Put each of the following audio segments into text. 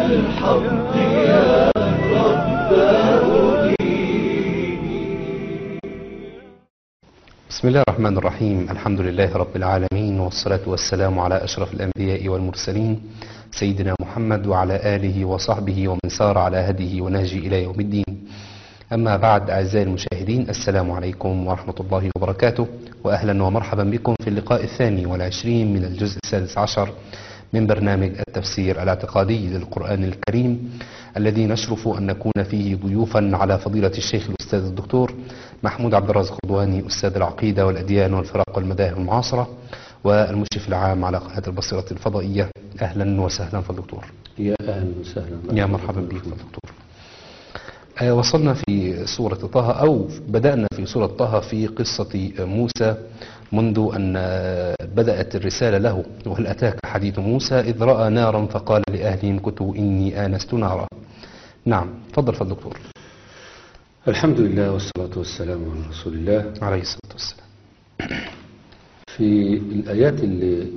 الحق يا رب بسم الله الرحمن الرحيم الحمد لله رب العالمين والصلاة والسلام على أشرف الأنبياء والمرسلين سيدنا محمد وعلى آله وصحبه ومن سار على هديه ونهجه إلى يوم الدين أما بعد أعزائي المشاهدين السلام عليكم ورحمة الله وبركاته وأهلا ومرحبا بكم في اللقاء الثاني والعشرين من الجزء السادس عشر من برنامج التفسير الاعتقادي للقرآن الكريم الذي نشرف أن نكون فيه ضيوفا على فضيلة الشيخ الأستاذ الدكتور محمود عبد الرازق رضواني أستاذ العقيدة والأديان والفرق والمذاهب المعاصرة والمشرف العام على قناة البصيرة الفضائية أهلا وسهلا فالدكتور يا أهلا وسهلا يا مرحبا بك فالدكتور آه، وصلنا في سورة طه أو بدأنا في سورة طه في قصة موسى منذ أن آه، بدأت الرسالة له وهل أتاك حديث موسى إذ رأى نارا فقال لأهلهم كتوا إني آنست نارا نعم تفضل فالدكتور الحمد لله والصلاة والسلام على رسول الله عليه الصلاة والسلام في الآيات اللي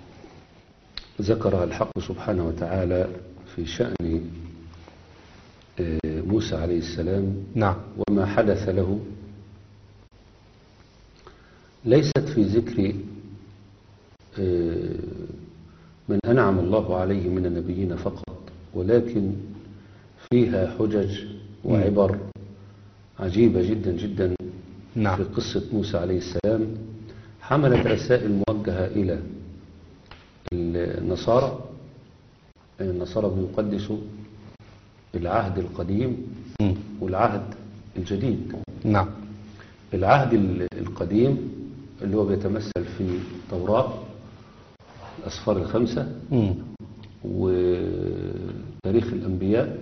ذكرها الحق سبحانه وتعالى في شأن آه، موسى عليه السلام نعم وما حدث له ليست في ذكر آه، من أنعم الله عليه من النبيين فقط ولكن فيها حجج وعبر عجيبة جدا جدا نعم في قصة موسى عليه السلام حملت رسائل موجهة إلى النصارى النصارى بيقدسوا العهد القديم مم. والعهد الجديد نعم العهد ال- القديم اللي هو بيتمثل في التوراة الأسفار الخمسة مم. وتاريخ الأنبياء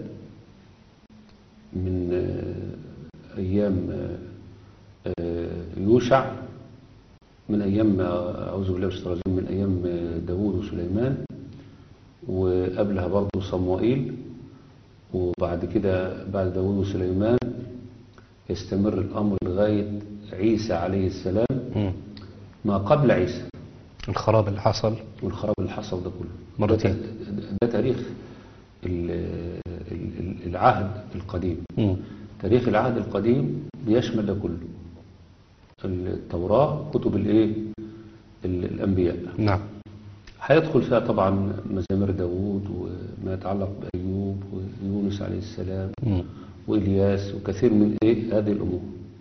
من آه، أيام آه، آه، يوشع من أيام آه، أعوذ بالله من الشيطان الرجيم من أيام آه، داوود وسليمان وقبلها برضه صموئيل وبعد كده بعد داوود وسليمان يستمر الأمر لغاية عيسى عليه السلام مم. ما قبل عيسى الخراب اللي حصل والخراب اللي حصل ده كله مرتين. ده, ده- ده تاريخ ال- ال- ال- العهد القديم مم. تاريخ العهد القديم بيشمل ده كله التوراة كتب الايه ال- الانبياء نعم هيدخل فيها طبعا مزامير داوود وما يتعلق بايوب ويونس عليه السلام مم. والياس وكثير من ايه هذه الامور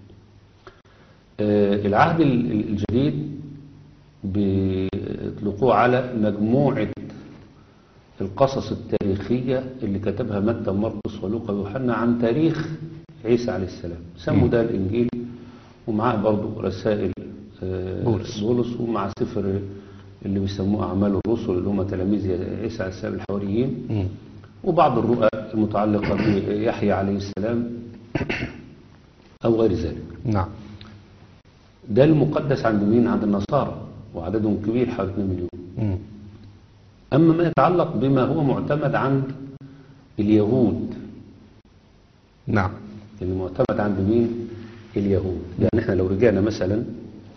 آه، العهد ال- ال- الجديد بيطلقوه على مجموعة القصص التاريخية اللي كتبها متى ومرقس ولوقا ويوحنا عن تاريخ عيسى عليه السلام سموا ده الإنجيل ومعاه برضو رسائل آه، بولس. بولس ومع سفر اللي بيسموه أعمال الرسل اللي هم تلاميذ عيسى عليه السلام الحواريين مم. وبعض الرؤى المتعلقة بيحيى عليه السلام أو غير ذلك نعم ده المقدس عند مين عند النصارى وعددهم كبير حوالي 2 مليون مم. أما ما يتعلق بما هو معتمد عند اليهود نعم اللي معتمد عند مين اليهود يعني احنا لو رجعنا مثلا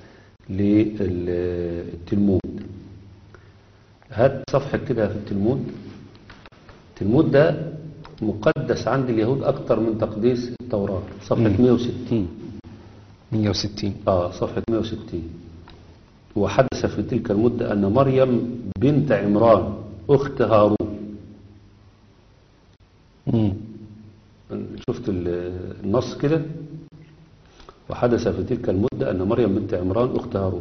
للتلمود هات صفحة كده في التلمود التلمود ده مقدس عند اليهود أكتر من تقديس التوراة صفحة مم. 160 160 آه صفحة 160 وحدث في تلك المدة أن مريم بنت عمران أخت هارون مم. شفت ال- النص كده وحدث في تلك المدة أن مريم بنت عمران أخت هارون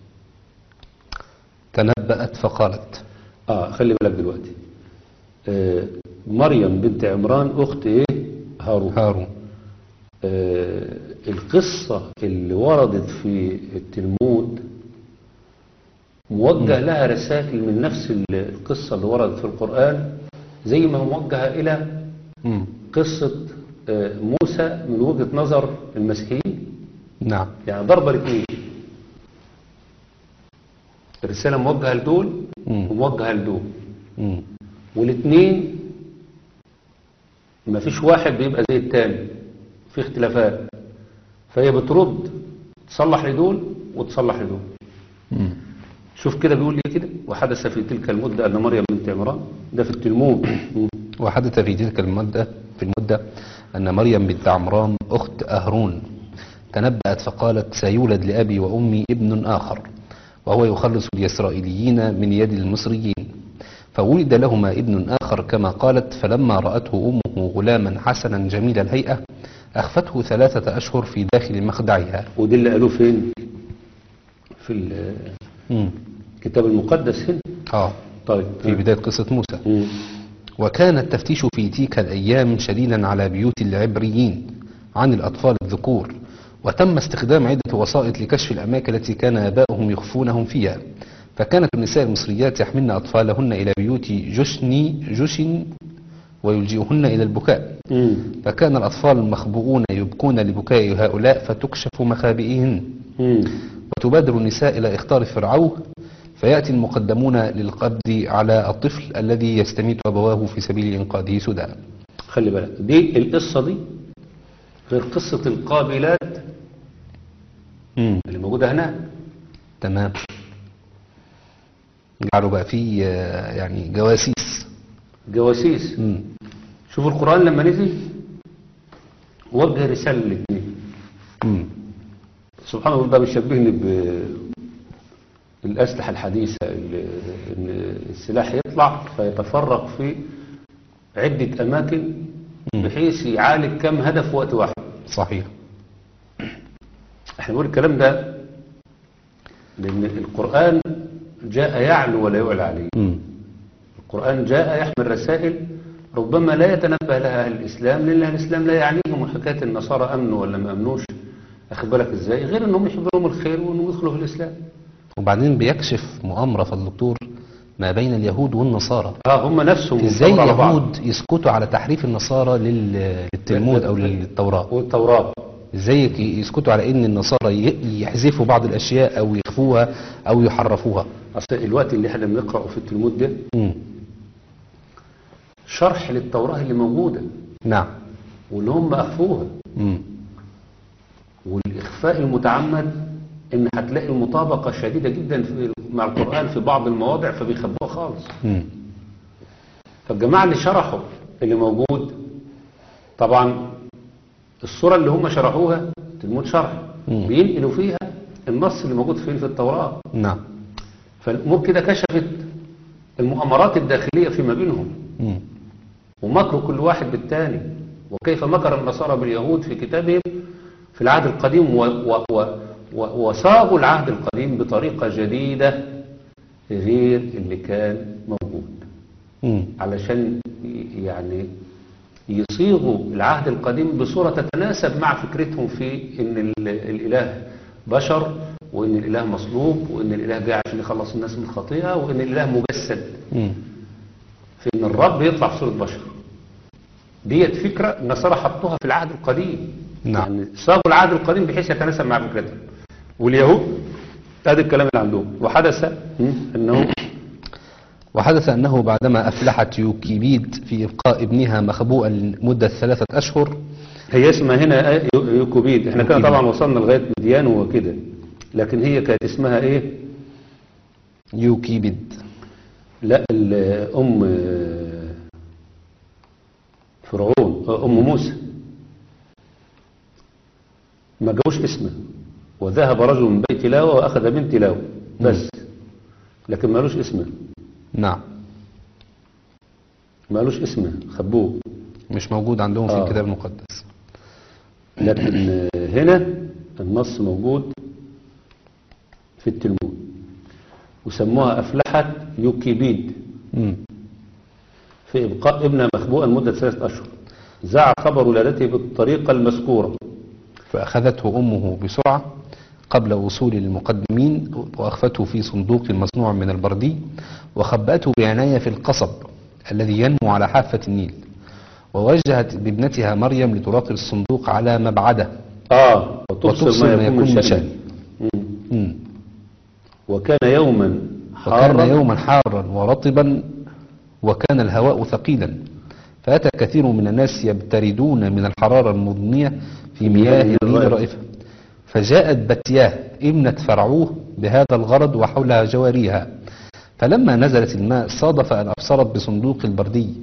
تنبأت فقالت آه خلي بالك دلوقتي آه مريم بنت عمران أخت إيه هارون هارون آه القصة اللي وردت في التلمود موجه لها رسائل من نفس ال- القصة اللي وردت في القرآن زي ما موجهة إلى مم. قصة آه، موسى من وجهة نظر المسيحيين نعم يعني ضربة الاثنين الرسالة موجهة لدول مم. وموجهة لدول مم. والاثنين ما فيش واحد بيبقى زي التاني في اختلافات فهي بترد تصلح لدول وتصلح لدول مم. شوف كده بيقول لي كده وحدث في تلك المدة أن مريم بنت عمران ده في التلمود وحدث في تلك المدة في المدة أن مريم بنت عمران أخت أهرون تنبأت فقالت سيولد لأبي وأمي ابن آخر وهو يخلص الإسرائيليين من يد المصريين فولد لهما ابن آخر كما قالت فلما رأته أمه غلاما حسنا جميل الهيئة أخفته ثلاثة أشهر في داخل مخدعها ودي اللي قالوه فين في مم. الكتاب المقدس هنا آه طيب في بداية قصة موسى مم. وكان التفتيش في تلك الأيام شديدا على بيوت العبريين عن الأطفال الذكور وتم استخدام عدة وسائط لكشف الأماكن التي كان آباؤهم يخفونهم فيها فكانت النساء المصريات يحملن أطفالهن إلى بيوت جشن جشن ويلجئهن إلى البكاء مم. فكان الأطفال المخبوؤون يبكون لبكاء هؤلاء فتكشف مخابئهن مم. وتبادر النساء إلى إختار فرعوه فيأتي المقدمون للقبض على الطفل الذي يستميت أبواه في سبيل إنقاذه سدى خلي بالك دي القصة دي غير قصة القابلات اللي موجودة هناك تمام جعلوا بقى فيه آه، يعني جواسيس جواسيس مم. شوف القرآن لما نزل وجه رسالة للاثنين مم. سبحان الله ده بيشبهني بالأسلحة الحديثة اللي إن السلاح يطلع فيتفرق في عدة أماكن بحيث يعالج كم هدف في وقت واحد صحيح احنا بنقول الكلام ده لأن القرآن جاء يعلو ولا يعلى عليه مم. القرآن جاء يحمل رسائل ربما لا يتنبه لها أهل الإسلام لأن أهل الإسلام لا يعنيهم حكاية النصارى أمنوا ولا ما أمنوش أخد بالك إزاي غير أنهم يحبوا لهم الخير وأنهم يدخلوا في الإسلام وبعدين بيكشف مؤامرة في الدكتور ما بين اليهود والنصارى اه هم نفسهم ازاي يتفرقوا على بعض. اليهود يسكتوا على تحريف النصارى لل- للتلمود او للتوراة والتوراة ازاي يك- يسكتوا على ان النصارى ي- يحذفوا بعض الاشياء او يخفوها او يحرفوها أصل الوقت اللي احنا بنقرأه في التلمود ده مم. شرح للتوراة اللي موجودة نعم واللي هم أخفوها مم. والإخفاء المتعمد إن هتلاقي المطابقة شديدة جدا في مع القرآن في بعض المواضع فبيخبوها خالص مم. فالجماعة اللي شرحوا اللي موجود طبعا الصورة اللي هم شرحوها تلمود شرح مم. بينقلوا فيها النص اللي موجود فين في التوراة نعم فالأمور كده كشفت المؤامرات الداخلية فيما بينهم مم. ومكر كل واحد بالتاني وكيف مكر النصارى باليهود في كتابهم في العهد القديم و و و و وصاغوا العهد القديم بطريقة جديدة غير اللي كان موجود مم. علشان ي- يعني يصيغوا العهد القديم بصورة تتناسب مع فكرتهم في ان ال- الاله بشر وان الاله مصلوب وان الاله جاي عشان يخلص الناس من الخطيئة وان الاله مجسد مم. في ان الرب يطلع في صورة بشر ديت فكرة النصارى حطوها في العهد القديم نعم. يعني صاغوا العهد القديم بحيث يتناسب مع فكرتهم واليهود هذا الكلام اللي عندهم وحدث م، انه وحدث أنه بعدما أفلحت يوكيبيد في إبقاء ابنها مخبوءا لمدة ثلاثة أشهر هي اسمها هنا إيه؟ يو- يوكوبيد احنا كده يوكوبيد. طبعا وصلنا لغاية مديان وكده لكن هي كانت اسمها ايه يوكيبيد لا الام فرعون ام موسى ما جابوش اسمه وذهب رجل من بيت لاوى واخذ بنت لاوى بس لكن مالوش اسمه نعم مالوش اسمه خبوه مش موجود عندهم في آه. الكتاب المقدس لكن هنا النص موجود في التلمود وسموها أفلحت يوكيبيد مم. في إبقاء ابنها مخبوءا مدة ثلاثة أشهر زع خبر ولادته بالطريقة المذكورة فأخذته أمه بسرعة قبل وصول المقدمين وأخفته في صندوق مصنوع من البردي وخبأته بعناية في القصب الذي ينمو على حافة النيل ووجهت بابنتها مريم لتراقب الصندوق على مبعده آه وتبصر ما يكون من شأن مم. مم. وكان يوما وكان حارا يوما حارا ورطبا وكان الهواء ثقيلا فأتى كثير من الناس يبتردون من الحرارة المضنية في مياه النيل رائفة فجاءت بتياه ابنة فرعوه بهذا الغرض وحولها جواريها فلما نزلت الماء صادف أن أبصرت بصندوق البردي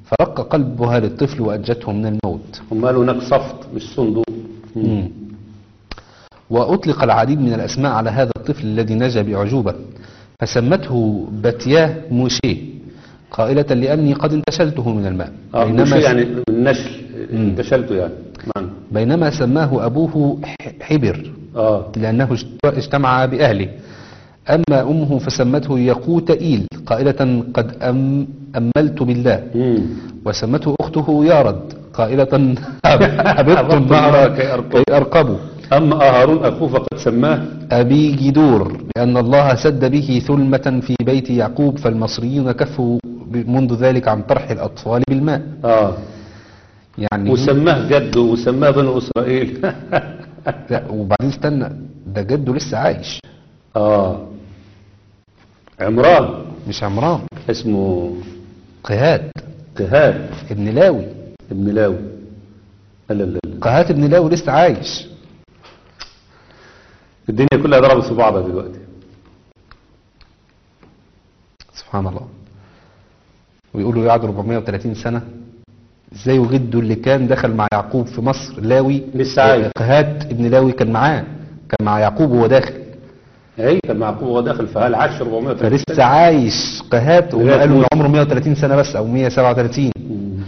فرق قلبها للطفل وأنجته من الموت هم قالوا هناك صفت مش صندوق مم. وأطلق العديد من الأسماء على هذا الطفل الذي نجا بعجوبة فسمته بتياه موشي قائلة لأني قد انتشلته من الماء اه بينما, مش يعني من النشل انتشلته يعني معنى بينما سماه أبوه ح- حبر اه لأنه اجت- اجتمع بأهله أما أمه فسمته يقوت إيل قائلة قد أم أملت بالله مم. وسمته أخته يارد قائلة هبطت هبطت النهر النهر كي أركبه. كي أركبه اما هارون اخوه فقد سماه أبي جدور لأن الله سد به ثلمة في بيت يعقوب فالمصريون كفوا ب- منذ ذلك عن طرح الأطفال بالماء اه يعني وسماه جده وسماه بنو اسرائيل لا وبعدين استنى ده جده لسه عايش اه عمران مش عمران اسمه قهات قهاد ابن لاوي ابن لاوي لا لا لا قهات ابن لاوي لسه عايش الدنيا كلها ضربت في بعضها دلوقتي سبحان الله ويقولوا يقعد 430 سنة ازاي وجده اللي كان دخل مع يعقوب في مصر لاوي لسه عايش. قهات ابن لاوي كان معاه كان مع يعقوب وهو داخل اي كان معقوب وهو داخل فهل عاش 430 فلسه عايش قهات وهم لغاية قالوا ان موت. عمره 130 سنة بس او 137 مم.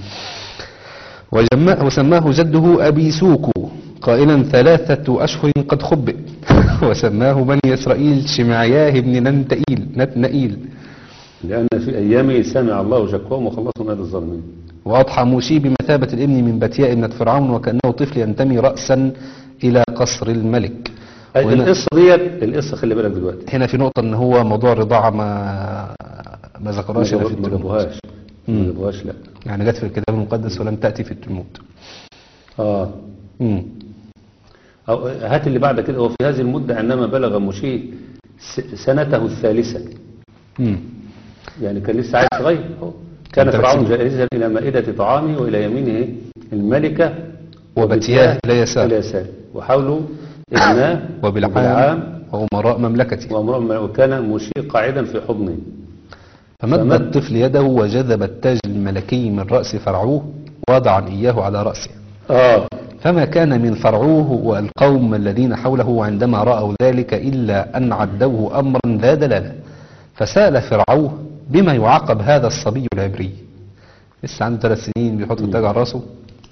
وجمع وسماه جده أبي سوكو قائلا ثلاثة أشهر قد خبئ وسماه بني إسرائيل شمعياه بن ننتئيل نتنئيل لأن في أيامه سمع الله شكواهم وخلصهم من هذا الظالمين وأضحى موشي بمثابة الابن من بتياء ابنة فرعون وكأنه طفل ينتمي رأسا إلى قصر الملك أي وهنا القصة ديت القصة خلي بالك دلوقتي هنا في نقطة ان هو موضوع الرضاعة ما ما ما ذكرهاش هنا في جابوا- ما التلمود جابوهاش ما مم. جابوهاش لا يعني جت في الكتاب المقدس ولم تأتي في التلمود اه مم. أو هات اللي بعد كده هو في هذه المدة عندما بلغ مشيه س- سنته الثالثة مم. يعني كان لسه عايز صغير أهو. كان أنت فرعون بتسيب- جائزا إلى مائدة طعامه وإلى يمينه الملكة وبتياه إلى يسار. إلى يسار وحوله ابناه وبالعام وأمراء مملكته وامرأة وكان مشيه قاعدا في حضنه فمد فمد- الطفل يده وجذب التاج الملكي من رأس فرعوه وضعا إياه على رأسه اه فما كان من فرعوه والقوم الذين حوله عندما رأوا ذلك إلا أن عدوه أمرا لا دلالة فسأل فرعوه بما يعاقب هذا الصبي العبري لسه عنده ثلاث سنين بيحط التاج على راسه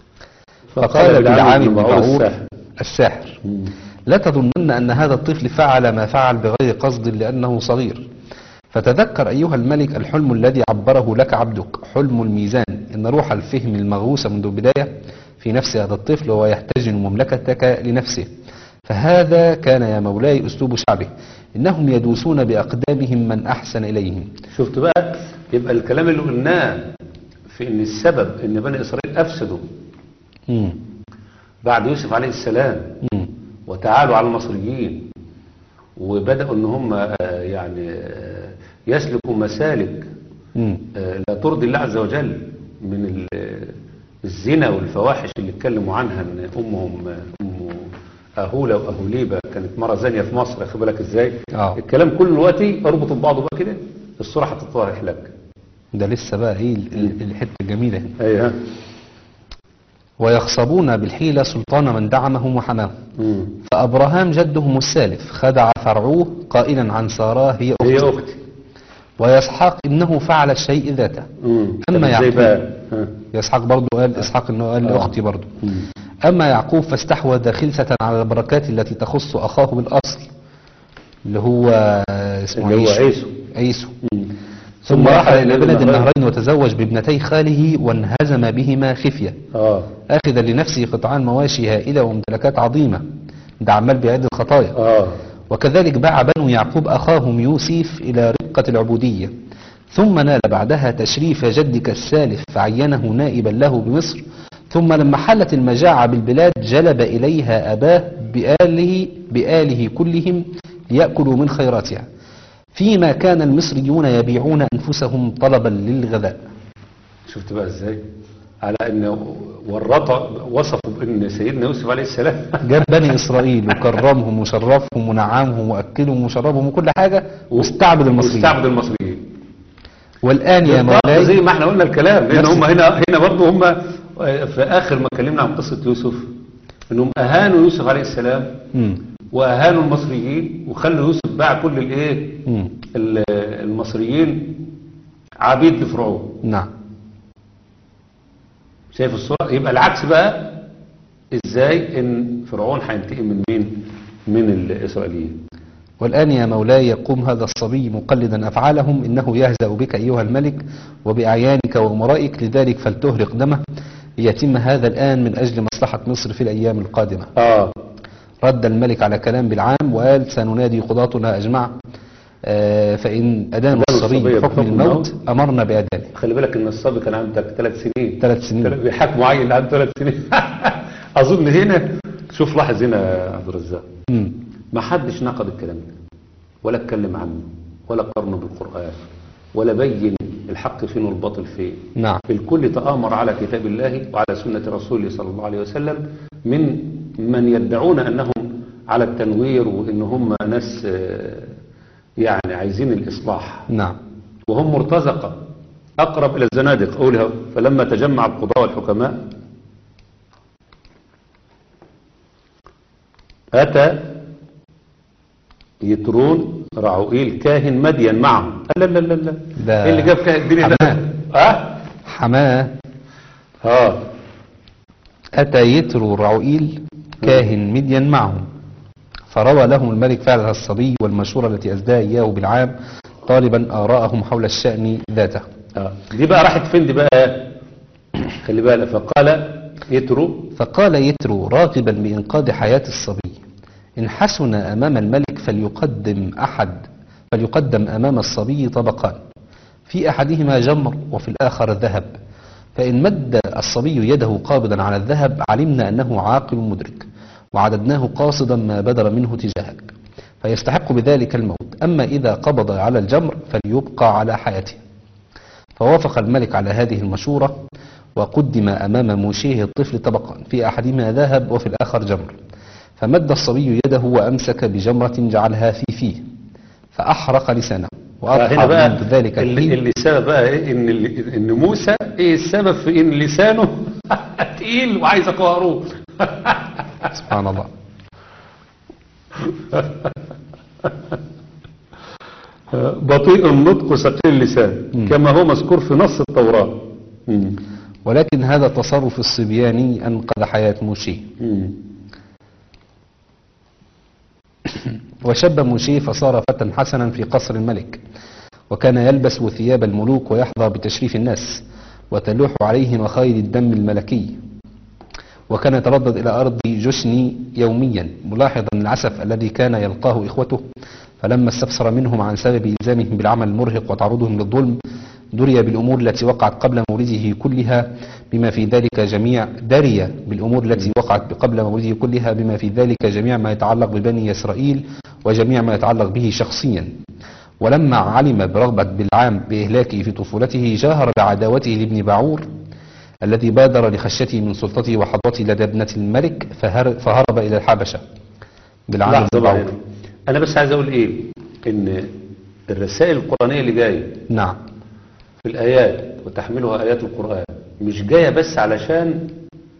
فقال بالعام بن بعور السهل الساحر مم. لا تظنن أن هذا الطفل فعل ما فعل بغير قصد لأنه صغير فتذكر أيها الملك الحلم الذي عبره لك عبدك حلم الميزان إن روح الفهم المغوصة منذ البداية في نفس هذا الطفل وهو يحتجن مملكتك لنفسه فهذا كان يا مولاي أسلوب شعبه إنهم يدوسون بأقدامهم من أحسن إليهم شفت بقى يبقى الكلام اللي قلناه في ان السبب ان بني اسرائيل افسدوا مم. بعد يوسف عليه السلام مم. وتعالوا على المصريين وبدأوا ان هم آه، يعني آه، يسلكوا مسالك مم. آه، لا ترضي الله عز وجل من ال- الزنا والفواحش اللي اتكلموا عنها ان امهم آه، ام اهوله واهوليبه كانت مره زانيه في مصر اخد بالك ازاي آه. الكلام كله دلوقتي اربطه ببعضه بقى كده الصوره هتتضح لك ده لسه بقى إيه ال- ال- الحتة الجميلة هنا ايوه ويخصبون بالحيلة سلطان من دعمهم وحماهم مم. فأبراهام جدهم السالف خدع فرعوه قائلا عن ساراه هي هي أختي اختي ويسحاق إنه فعل الشيء ذاته مم. أما طب ازاي يعقوب بقى ها. يسحاق برضو قال إسحاق إنه قال آه. لأختي برضو مم. أما يعقوب فاستحوذ خلسة على البركات التي تخص أخاه بالأصل اللي هو اسمه اللي هو عيسو عيسو عيسو مم. ثم رحل إلى بلد النهرين وتزوج بابنتي خاله وانهزم بهما خفية اه آخذا لنفسه قطعان مواشي هائلة وممتلكات عظيمة ده عمال بيعد الخطايا اه وكذلك باع بنو يعقوب أخاهم يوسف إلى رقة العبودية ثم نال بعدها تشريف جدك السالف فعينه نائبا له بمصر ثم لما حلت المجاعة بالبلاد جلب إليها أباه بآله, بآله كلهم ليأكلوا من خيراتها فيما كان المصريون يبيعون أنفسهم طلبا للغذاء شفت بقى ازاي على ان ورط وصفوا بان سيدنا يوسف عليه السلام جاب بني إسرائيل وكرمهم وشرفهم ونعمهم وأكلهم وشربهم وكل حاجة واستعبد المصريين واستعبد المصريين والآن يا بالضبط مولاي زي ما احنا قلنا الكلام لان نفس- هم هنا هنا برضه هم آه، في اخر ما اتكلمنا عن قصه يوسف انهم اهانوا يوسف عليه السلام مم. واهانوا المصريين وخلوا يوسف باع كل الايه مم. ال- المصريين عبيد لفرعون نعم شايف الصورة يبقى العكس بقى ازاي ان فرعون هينتقم من مين من الاسرائيليين والآن يا مولاي يقوم هذا الصبي مقلدا أفعالهم إنه يهزأ بك أيها الملك وبأعيانك وأمرائك لذلك فلتهرق دمه ليتم هذا الآن من أجل مصلحة مصر في الأيام القادمة اه رد الملك على كلام بالعام وقال سننادي قضاتنا أجمع آه، فإن أدانوا أدانوا الصبي الصبي بحكم بحكم الموت الموت. أمرنا بأدانه خلي بالك ان الصبي كان عندك ثلاث سنين ثلاث سنين بيحاكموا عيل عنده ثلاث سنين اظن هنا شوف لاحظ هنا يا عبد الرزاق مم. ما حدش نقد الكلام ده ولا اتكلم عنه ولا قارنه بالقرآن ولا بين الحق فين والباطل فين نعم الكل تآمر على كتاب الله وعلى سنة رسوله صلى الله عليه وسلم من من يدعون أنهم على التنوير وإن هم ناس آه، يعني عايزين الإصلاح نعم وهم مرتزقة أقرب إلى الزنادق أولها فلما تجمع القضاء والحكماء أتى يترون رعوئيل كاهن مدين معهم لا لا لا لا ده ايه اللي جاب كاهن الدنيا ده حماه. اه حماه اه أتى يترو رعوئيل كاهن مدين معهم فروى لهم الملك فعل الصبي والمشورة التي أسداها إياه بالعام طالبا آراءهم حول الشأن ذاته آه. دي بقى راحت فين دي بقى خلي بالك فقال يترو فقال يترو راغبا بإنقاذ حياة الصبي إن حسن أمام الملك فليقدم أحد فليقدم أمام الصبي طبقان في أحدهما جمر وفي الآخر ذهب فإن مد الصبي يده قابضا على الذهب علمنا أنه عاقل مدرك وعددناه قاصدا ما بدر منه تجاهك فيستحق بذلك الموت أما إذا قبض على الجمر فليبقى على حياته فوافق الملك على هذه المشورة وقدم أمام موشيه الطفل طبقان في أحدهما ذهب وفي الآخر جمر فمد الصبي يده وأمسك بجمرة جعلها في فيه فأحرق لسانه وأضحى هنا بقى منذ ذلك اللي, الحين اللي السبب بقى ايه ان اللي- ان موسى ايه السبب في ان لسانه تقيل وعايز اقهره سبحان الله بطيء النطق ثقيل اللسان كما هو مذكور في نص التوراة مم. ولكن هذا التصرف الصبياني أنقذ حياة موشيه مم. وشب موشيه فصار فتى حسنا في قصر الملك وكان يلبس ثياب الملوك ويحظى بتشريف الناس وتلوح عليه مخايل الدم الملكي وكان يتردد إلى أرض جشني يوميا ملاحظا العسف الذي كان يلقاه إخوته فلما استفسر منهم عن سبب إلزامهم بالعمل المرهق وتعرضهم للظلم دري بالأمور التي وقعت قبل مولده كلها بما في ذلك جميع دري بالأمور التي وقعت قبل مولده كلها بما في ذلك جميع ما يتعلق ببني إسرائيل وجميع ما يتعلق به شخصيا ولما علم برغبة بالعام بإهلاكه في طفولته جاهر بعداوته لابن باعور الذي بادر لخشيته من سلطته وحضرته لدى ابنة الملك فهر فهرب إلى الحبشة بالعام لحظة بن بقى باعور هنا. انا بس عايز اقول ايه ان الرسائل القرآنية اللي جاية نعم في الآيات وتحملها آيات القرآن مش جاية بس علشان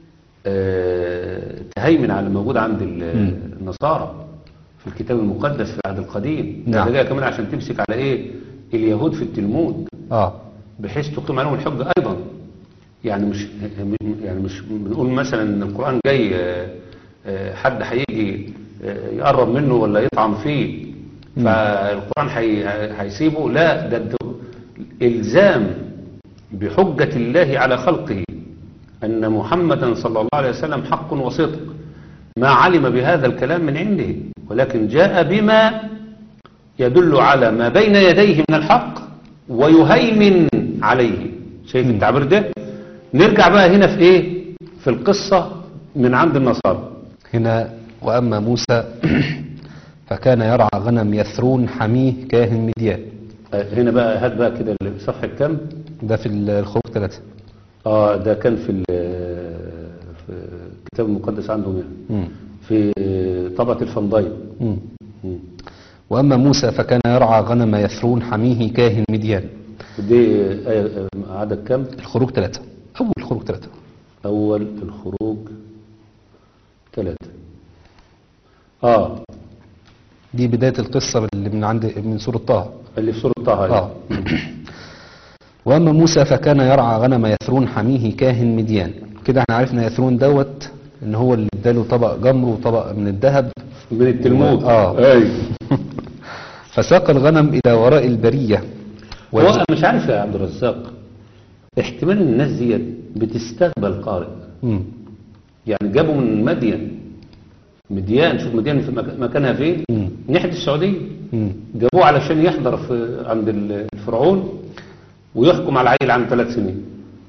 آه، تهيمن على الموجود عند ال- النصارى في الكتاب المقدس في العهد القديم نعم. ده جاية كمان عشان تمسك على ايه اليهود في التلمود آه بحيث تقيم عليهم الحجة أيضا يعني مش يعني مش بنقول مثلا ان القرآن جاي آه، آه، حد هيجي آه، يقرب منه ولا يطعن فيه فالقرآن هي- هيسيبه لا ده ده إلزام بحجة الله على خلقه أن محمدا صلى الله عليه وسلم حق وصدق ما علم بهذا الكلام من عنده ولكن جاء بما يدل على ما بين يديه من الحق ويهيمن عليه شايف التعبير ده نرجع بقى هنا في ايه في القصة من عند النصارى هنا وأما موسى فكان يرعى غنم يثرون حميه كاهن مديان آه، هنا بقى هات بقى كده صفحة كام ده في الخروج ثلاثة اه ده كان في ال- في الكتاب المقدس عندهم يعني مم. في طبعة الفنضاي مم. وأما موسى فكان يرعى غنم يثرون حميه كاهن مديان دي آية عدد كم الخروج ثلاثة أول خروج ثلاثة أول الخروج ثلاثة آه دي بداية القصة اللي من عند من سورة طه اللي في سورة طه هي. آه. وأما موسى فكان يرعى غنم يثرون حميه كاهن مديان كده احنا عرفنا يثرون دوت ان هو اللي اداله طبق جمر وطبق من الذهب من التلمود آه. أي فساق الغنم إلى وراء البرية هو وج- أنا مش عارف يا عبد الرزاق احتمال الناس دي بتستقبل قارئ مم. يعني جابوا من مدين مديان شوف مديان في مك- مكانها فين مم. ناحية السعودية مم. جابوه علشان يحضر في عند الفرعون ويحكم على عيل عن ثلاث سنين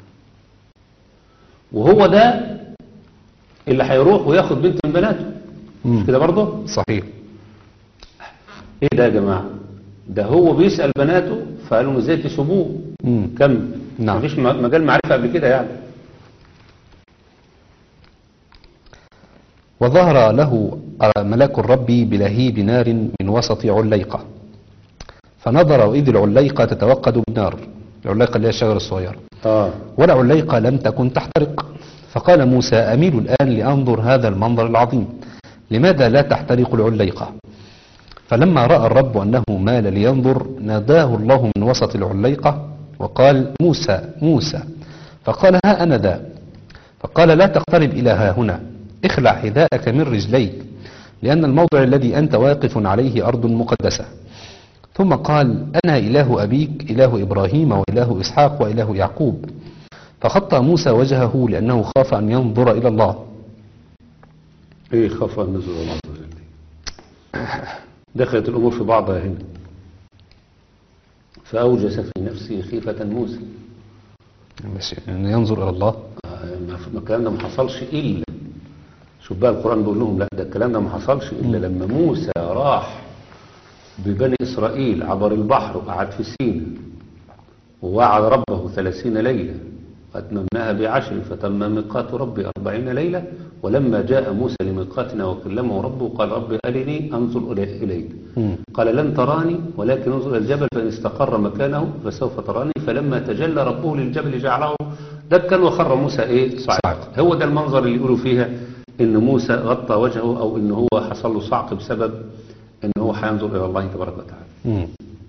وهو ده اللي هيروح وياخد بنت من بناته مم. كده برضه صحيح ايه ده يا جماعة ده هو بيسأل بناته فقالوا له ازاي تسيبوه مم. كم نعم. مفيش م- مجال معرفة قبل كده يعني وظهر له ملاك الرب بلهيب نار من وسط عليقة فنظر وإذ العليقة تتوقد بنار العليقة اللي هي الشجرة الصغيرة اه والعليقة لم تكن تحترق فقال موسى أميل الآن لأنظر هذا المنظر العظيم لماذا لا تحترق العليقة فلما رأى الرب أنه مال لينظر ناداه الله من وسط العليقة وقال موسى موسى فقال ها أنا ذا فقال لا تقترب إلى ها هنا اخلع حذاءك من رجليك لأن الموضع الذي أنت واقف عليه أرض مقدسة ثم قال أنا إله أبيك إله إبراهيم وإله إسحاق وإله يعقوب فخطى موسى وجهه لأنه خاف أن ينظر إلى الله ايه خاف ان نزل الله عز وجل دخلت الامور في بعضها هنا فاوجس في نفسه خيفة موسى بس أن ينظر إلى الله آه، ما ما الكلام ده ما حصلش الا شوف بقى القران بيقول لهم لا ده الكلام ده ما حصلش الا لما موسى راح ببني اسرائيل عبر البحر وقعد في سينا ووعد ربه ثلاثين ليله واتممناها بعشر فتم ميقات ربي أربعين ليله ولما جاء موسى لميقاتنا وكلمه ربه قال ربي ارني انظر إلي- اليك مم. قال لن تراني ولكن انظر إلى الجبل فإن استقر مكانه فسوف تراني فلما تجلى ربه للجبل جعله دكا وخر موسى ايه صعقا صعق. هو ده المنظر اللي يقولوا فيها ان موسى غطى وجهه او ان هو حصل له صعق بسبب ان هو هينظر الى الله تبارك وتعالى مم.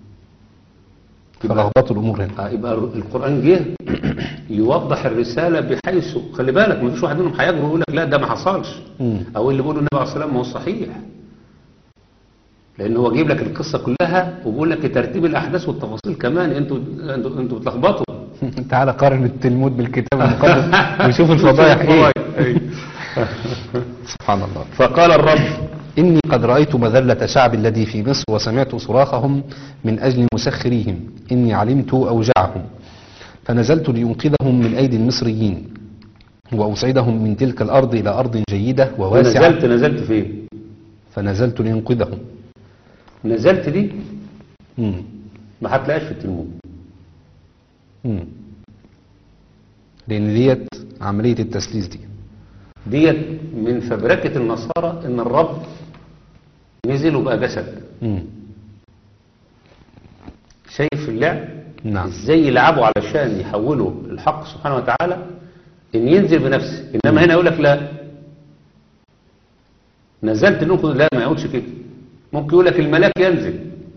فلخبطوا الأمور هنا آه، يبقى القرآن جه يوضح الرسالة بحيث خلي بالك ما فيش واحد منهم هيجرؤ يقول لك لا ده ما حصلش مم. او اللي بيقوله النبي عليه الصلاه والسلام ما هو صحيح لان هو جايب لك القصه كلها وبيقول لك ترتيب الاحداث والتفاصيل كمان انتوا انتوا انتوا بتلخبطوا تعالى قارن التلمود بالكتاب المقدس وشوف الفضايح ايه سبحان الله فقال الرب إني قد رأيت مذلة شعب الذي في مصر وسمعت صراخهم من أجل مسخريهم إني علمت أوجاعهم فنزلت لينقذهم من أيدي المصريين وأصعدهم من تلك الأرض إلى أرض جيدة وواسعة نزلت نزلت فين فنزلت لينقذهم نزلت دي مم. ما هتلاقيش في التلمود مم. لأن ديت عملية التسليس دي ديت من فبركه النصارى ان الرب نزل وبقى جسد مم. شايف اللعب نعم ازاي يلعبوا علشان يحولوا الحق سبحانه وتعالى ان ينزل بنفسه انما هنا يقول لك لا نزلت ننقذ لا ما يقولش كده ممكن يقول لك الملاك ينزل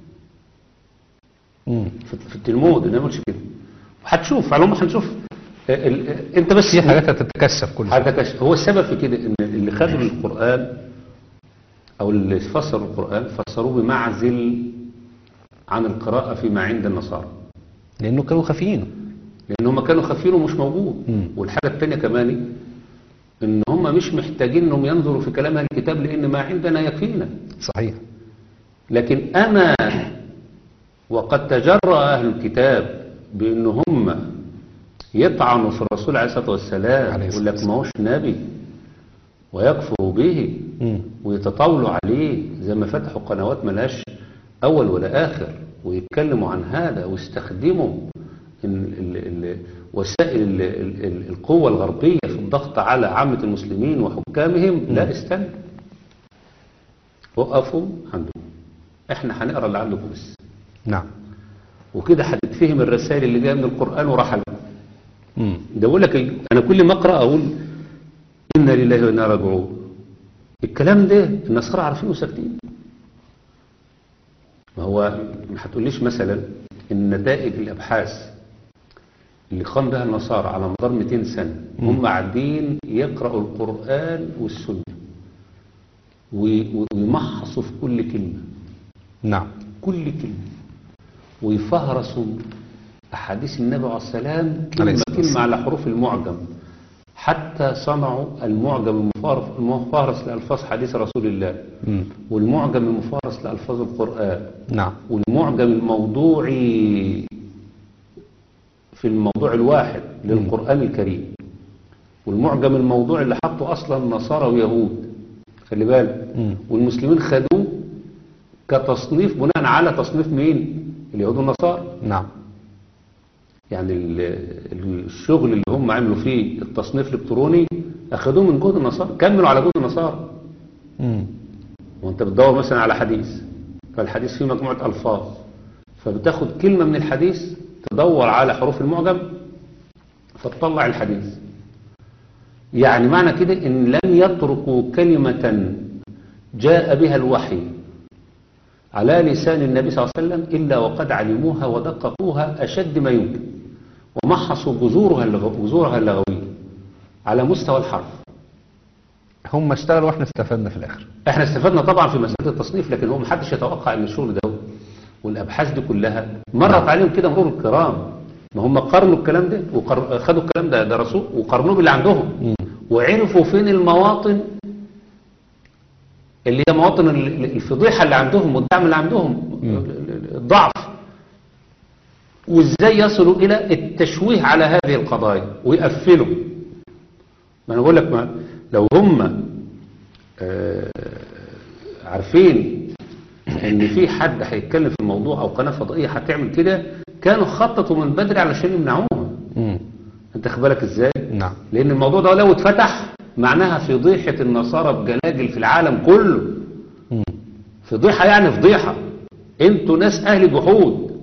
مم. في في التلمود انما ما يقولش كده وهتشوف على العموم هنشوف ال- ال- انت بس في حاجات هتتكشف كل شوية حاجة كش- هو السبب في كده ان اللي خدوا القرآن او اللي فسروا القرآن فسروه بمعزل عن القراءة فيما عند النصارى لأنه كانوا خافيين لان هم كانوا خافين ومش موجود مم. والحاجة التانية كمان ان هم مش محتاجين انهم ينظروا في كلام أهل الكتاب لان ما عندنا يكفينا صحيح لكن اما وقد تجرأ اهل الكتاب بان هم يطعنوا في الرسول عليه الصلاة والسلام عليه يقول الصلاة لك ما هوش نبي ويكفروا به مم. ويتطاولوا عليه زي ما فتحوا قنوات ملهاش أول ولا آخر ويتكلموا عن هذا ويستخدموا ال- ال- ال- وسائل ال- ال- ال- القوة الغربية في الضغط على عامة المسلمين وحكامهم لا استنى وقفوا عندهم احنا هنقرا اللي عندكم بس نعم وكده هتتفهم الرسائل اللي جايه من القرآن ورحل مم. ده بقول لك ال- انا كل ما اقرا اقول انا لله وانا راجعون الكلام ده النصارى عارفينه وساكتين ما هو ما هتقوليش مثلا ان نتائج الابحاث اللي قام بها النصارى على مدار 200 سنه هم قاعدين يقراوا القران والسنه وي- ويمحصوا في كل كلمه نعم كل كلمة ويفهرسوا أحاديث النبي عليه السلام عليه كلمة الصلاة كلمة على حروف المعجم حتى صنعوا المعجم المفارس المفارس لألفاظ حديث رسول الله مم. والمعجم المفارس لألفاظ القرآن نعم والمعجم الموضوعي في الموضوع الواحد للقرآن الكريم والمعجم الموضوعي اللي حطه أصلا نصارى ويهود خلي بالك مم. والمسلمين خدوه كتصنيف بناء على تصنيف مين اليهود والنصارى نعم يعني ال- الشغل اللي هم عملوا فيه التصنيف الالكتروني اخدوه من جهد النصارى كملوا على جهد النصارى مم. وانت بتدور مثلا على حديث فالحديث فيه مجموعة الفاظ فبتاخد كلمة من الحديث تدور على حروف المعجم فتطلع الحديث يعني معنى كده ان لم يتركوا كلمة جاء بها الوحي على لسان النبي صلى الله عليه وسلم إلا وقد علموها ودققوها أشد ما يمكن ومحصوا جذورها اللغو- جذورها اللغوية على مستوى الحرف هم اشتغلوا واحنا استفدنا في الاخر احنا استفدنا طبعا في مسألة التصنيف لكن هو محدش يتوقع ان الشغل ده والابحاث دي كلها مرت عليهم كده مرور الكرام ما هم قارنوا الكلام ده وخدوا الكلام ده درسوه وقارنوه باللي عندهم مم. وعرفوا فين المواطن اللي هي مواطن ال- الفضيحة اللي عندهم والدعم اللي عندهم الضعف وازاي يصلوا الى التشويه على هذه القضايا ويقفلوا ما انا بقول لك ما لو هم آه، عارفين ان في حد هيتكلم في الموضوع او قناه فضائيه هتعمل كده كانوا خططوا من بدري علشان يمنعوها مم. انت خد بالك ازاي نعم لان الموضوع ده لو اتفتح معناها فضيحه النصارى بجلاجل في العالم كله مم. فضيحه يعني فضيحه انتوا ناس اهل جحود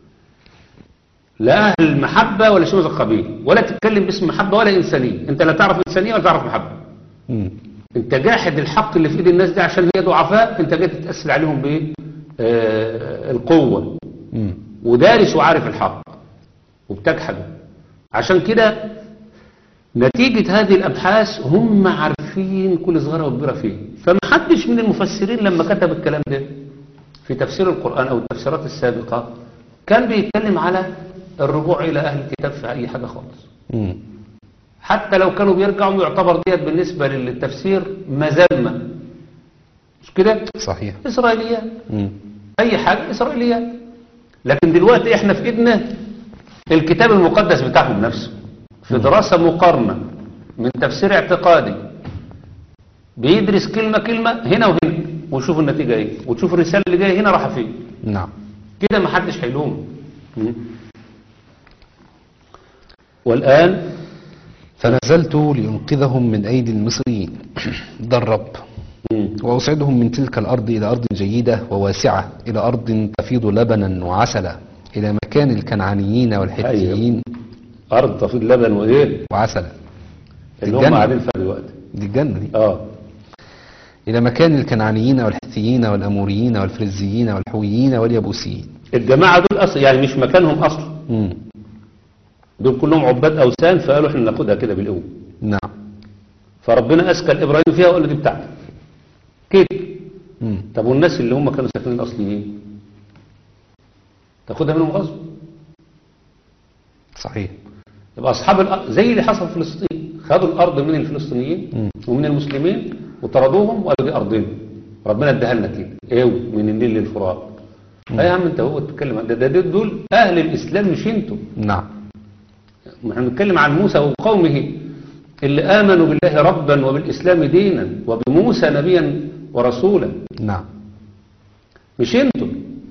لا اهل محبه ولا شيء من القبيل ولا تتكلم باسم محبه ولا انسانيه انت لا تعرف انسانيه ولا تعرف محبه مم. انت جاحد الحق اللي في ايد الناس دي عشان هي ضعفاء انت جاي تتأثر عليهم بايه آه القوة مم. ودارس وعارف الحق وبتجحده عشان كده نتيجة هذه الأبحاث هم عارفين كل صغيرة وكبيرة فيه فمحدش من المفسرين لما كتب الكلام ده في تفسير القرآن أو التفسيرات السابقة كان بيتكلم على الرجوع إلى أهل الكتاب في أي حاجة خالص مم. حتى لو كانوا بيرجعوا يعتبر ديت بالنسبة للتفسير مذمة مش كده صحيح إسرائيليات مم. أي حاجة إسرائيليات لكن دلوقتي إحنا في إيدنا الكتاب المقدس بتاعهم نفسه في دراسة مقارنة من تفسير اعتقادي بيدرس كلمة كلمة هنا وهنا ويشوف النتيجة ايه وتشوف الرسالة اللي جاية هنا راح فين نعم كده ما حدش هيلوم والآن فنزلت لأنقذهم من أيدي المصريين ده الرب وأصعدهم من تلك الأرض إلى أرض جيدة وواسعة إلى أرض تفيض لبنا وعسلا إلى مكان الكنعانيين والحتيين أرض تفيض لبن وإيه وعسلا اللي هم الجنة. قاعدين فيها دلوقتي دي الجنة دي اه إلى مكان الكنعانيين والحثيين والأموريين والفرزيين والحويين واليبوسيين الجماعة دول أصلا يعني مش مكانهم أصلا مم. دول كلهم عباد أوثان فقالوا احنا ناخدها كده بالقوة نعم فربنا أسكن إبراهيم فيها وقال له دي بتاعتك كده مم. طب والناس اللي هم كانوا ساكنين الأصليين تاخدها منهم غصب صحيح يبقى أصحاب الأرض زي اللي حصل في فلسطين خدوا الأرض من الفلسطينيين مم. ومن المسلمين وطردوهم وقالوا دي أرضنا ربنا اداها لنا كده ايوه من النيل للفرات لا يا عم انت هو تتكلم عن ده, ده, ده دول أهل الإسلام مش انتوا نعم احنا بنتكلم عن موسى وقومه اللي آمنوا بالله ربا وبالإسلام دينا وبموسى نبيا ورسولا نعم مش انتم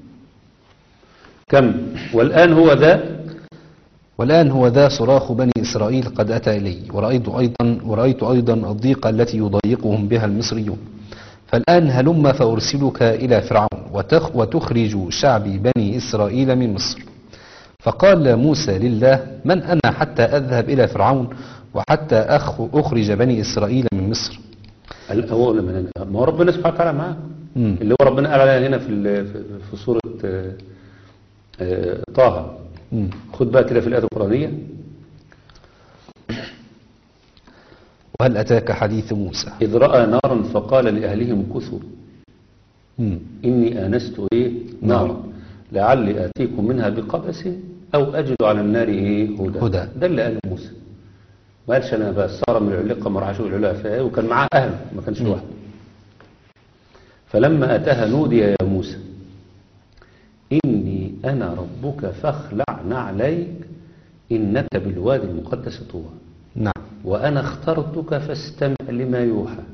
كم والآن هو ذا والآن هو ذا صراخ بني إسرائيل قد أتى إلي ورأيت أيضا, ورأيت أيضا الضيقة التي يضايقهم بها المصريون فالآن هلم فأرسلك إلى فرعون وتخ وتخرج شعبي بني إسرائيل من مصر فقال موسى لله من أنا حتى أذهب إلى فرعون وحتى أخ أخرج بني إسرائيل من مصر الأول من ما هو ربنا سبحانه وتعالى معاه مم. اللي هو ربنا قال عليها هنا في ال- في- في سورة آه، آه، طه مم. خد بقى كده في الآية القرآنية وهل أتاك حديث موسى إذ رأى نارا فقال لأهلهم كثوا مم. إني آنست إيه نارا لعلي آتيكم منها بقبس أو أجد على النار إيه هدى هدى. ده اللي قاله موسى ما قالش أنا بقى صار من العلقة ما راحش العلا فيها وكان معاه أهله ما كانش لوحده فلما أتاها نودي يا موسى إني أنا ربك فاخلع نعليك إنك بالوادي المقدس طوى نعم وأنا اخترتك فاستمع لما يوحى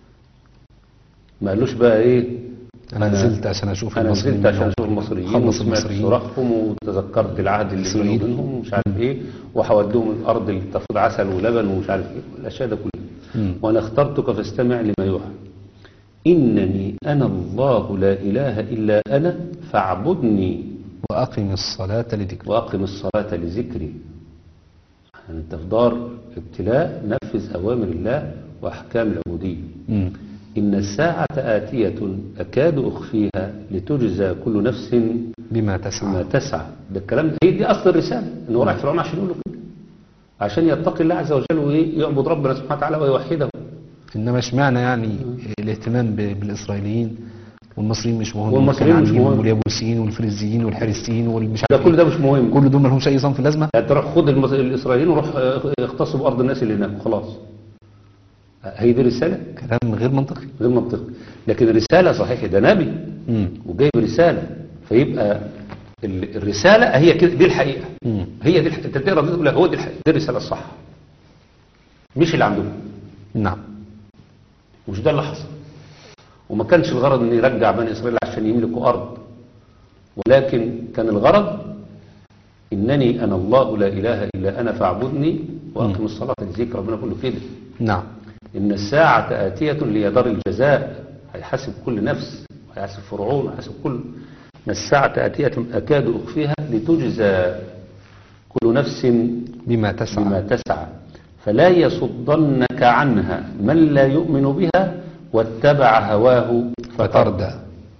ما قالوش بقى إيه أنا أنا- نزلت عشان أشوف انا المصريين نزلت عشان اشوف المصريين خلص وسمعت المصريين صراخهم وتذكرت العهد اللي بيني إسرائيل. وبينهم ومش عارف ايه وهودهم الارض اللي تفيض عسل ولبن ومش عارف ايه الاشياء ده كلها مم. وانا اخترتك فاستمع لما يوحى انني انا الله لا اله الا انا فاعبدني وأقم الصلاة لذكري واقم الصلاه لذكري يعني انت في دار ابتلاء نفذ اوامر الله واحكام العبوديه مم. إن الساعة آتية أكاد أخفيها لتجزى كل نفس بما بما تسعى تسعى ده الكلام ده هي دي أصل الرسالة إن هو رايح فرعون عشان يقول له كده عشان يتقي الله عز وجل وإيه يعبد ربنا سبحانه وتعالى ويوحده إنما اشمعنى يعني الاهتمام ب- بالإسرائيليين والمصريين مش مهم والمصريين مش والكنعانيين مهم. واليابوسيين والفلسطينيين والحريستيين والمش ده عارف كل إيه. ده مش مهم كل دول ملهمش أي صنف لازمة يعني تروح خد المص- الإسرائيليين وروح آه، اغتصب أرض الناس اللي هناك وخلاص هي دي رسالة كلام غير منطقي غير منطقي لكن الرسالة صحيح ده نبي مم. وجايب رسالة فيبقى ال- الرسالة هي كده دي الحقيقة مم. هي دي الح- انت تقرا دي تقول لا، هو دي الحقيقة دي الرسالة الصح مش اللي عندهم نعم مش ده اللي حصل وما كانش الغرض ان يرجع بني اسرائيل عشان يملكوا ارض ولكن كان الغرض انني انا الله لا اله الا انا فاعبدني واقم الصلاه لذكر ربنا كله كده نعم ان الساعه اتيه ليدار الجزاء هيحاسب كل نفس هيحاسب فرعون هيحاسب كل ان الساعه اتيه اكاد اخفيها لتجزى كل نفس بما تسعى بما تسعى فلا يصدنك عنها من لا يؤمن بها واتبع هواه فتردى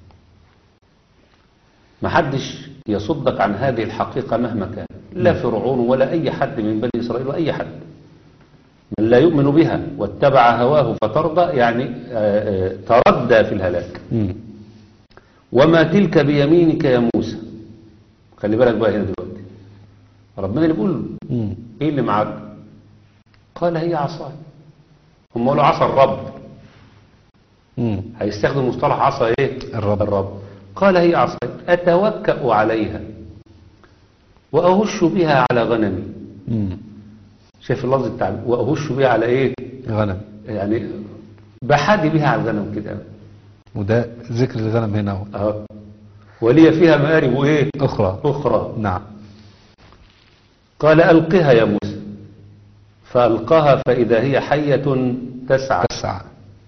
ما حدش يصدك عن هذه الحقيقة مهما كان لا فرعون ولا أي حد من بني إسرائيل وأي حد من لا يؤمن بها واتبع هواه فترضى يعني آه، آه، تردى في الهلاك مم. وما تلك بيمينك يا موسى خلي بالك بقى هنا دلوقتي ربنا اللي بيقول له مم. ايه اللي معاك قال هي عصاي هم قالوا عصا الرب مم. هيستخدم مصطلح عصا ايه الرب. الرب قال هي عصاي اتوكأ عليها واهش بها على غنمي مم. شايف اللفظ التعبير واهش بها على ايه غنم يعني بحادي بها على الغنم كده وده ذكر الغنم هنا أهو. اهو ولي فيها مآرب ايه أخرى اخرى نعم قال ألقها يا موسى فألقاها فإذا هي حية تسعى تسعى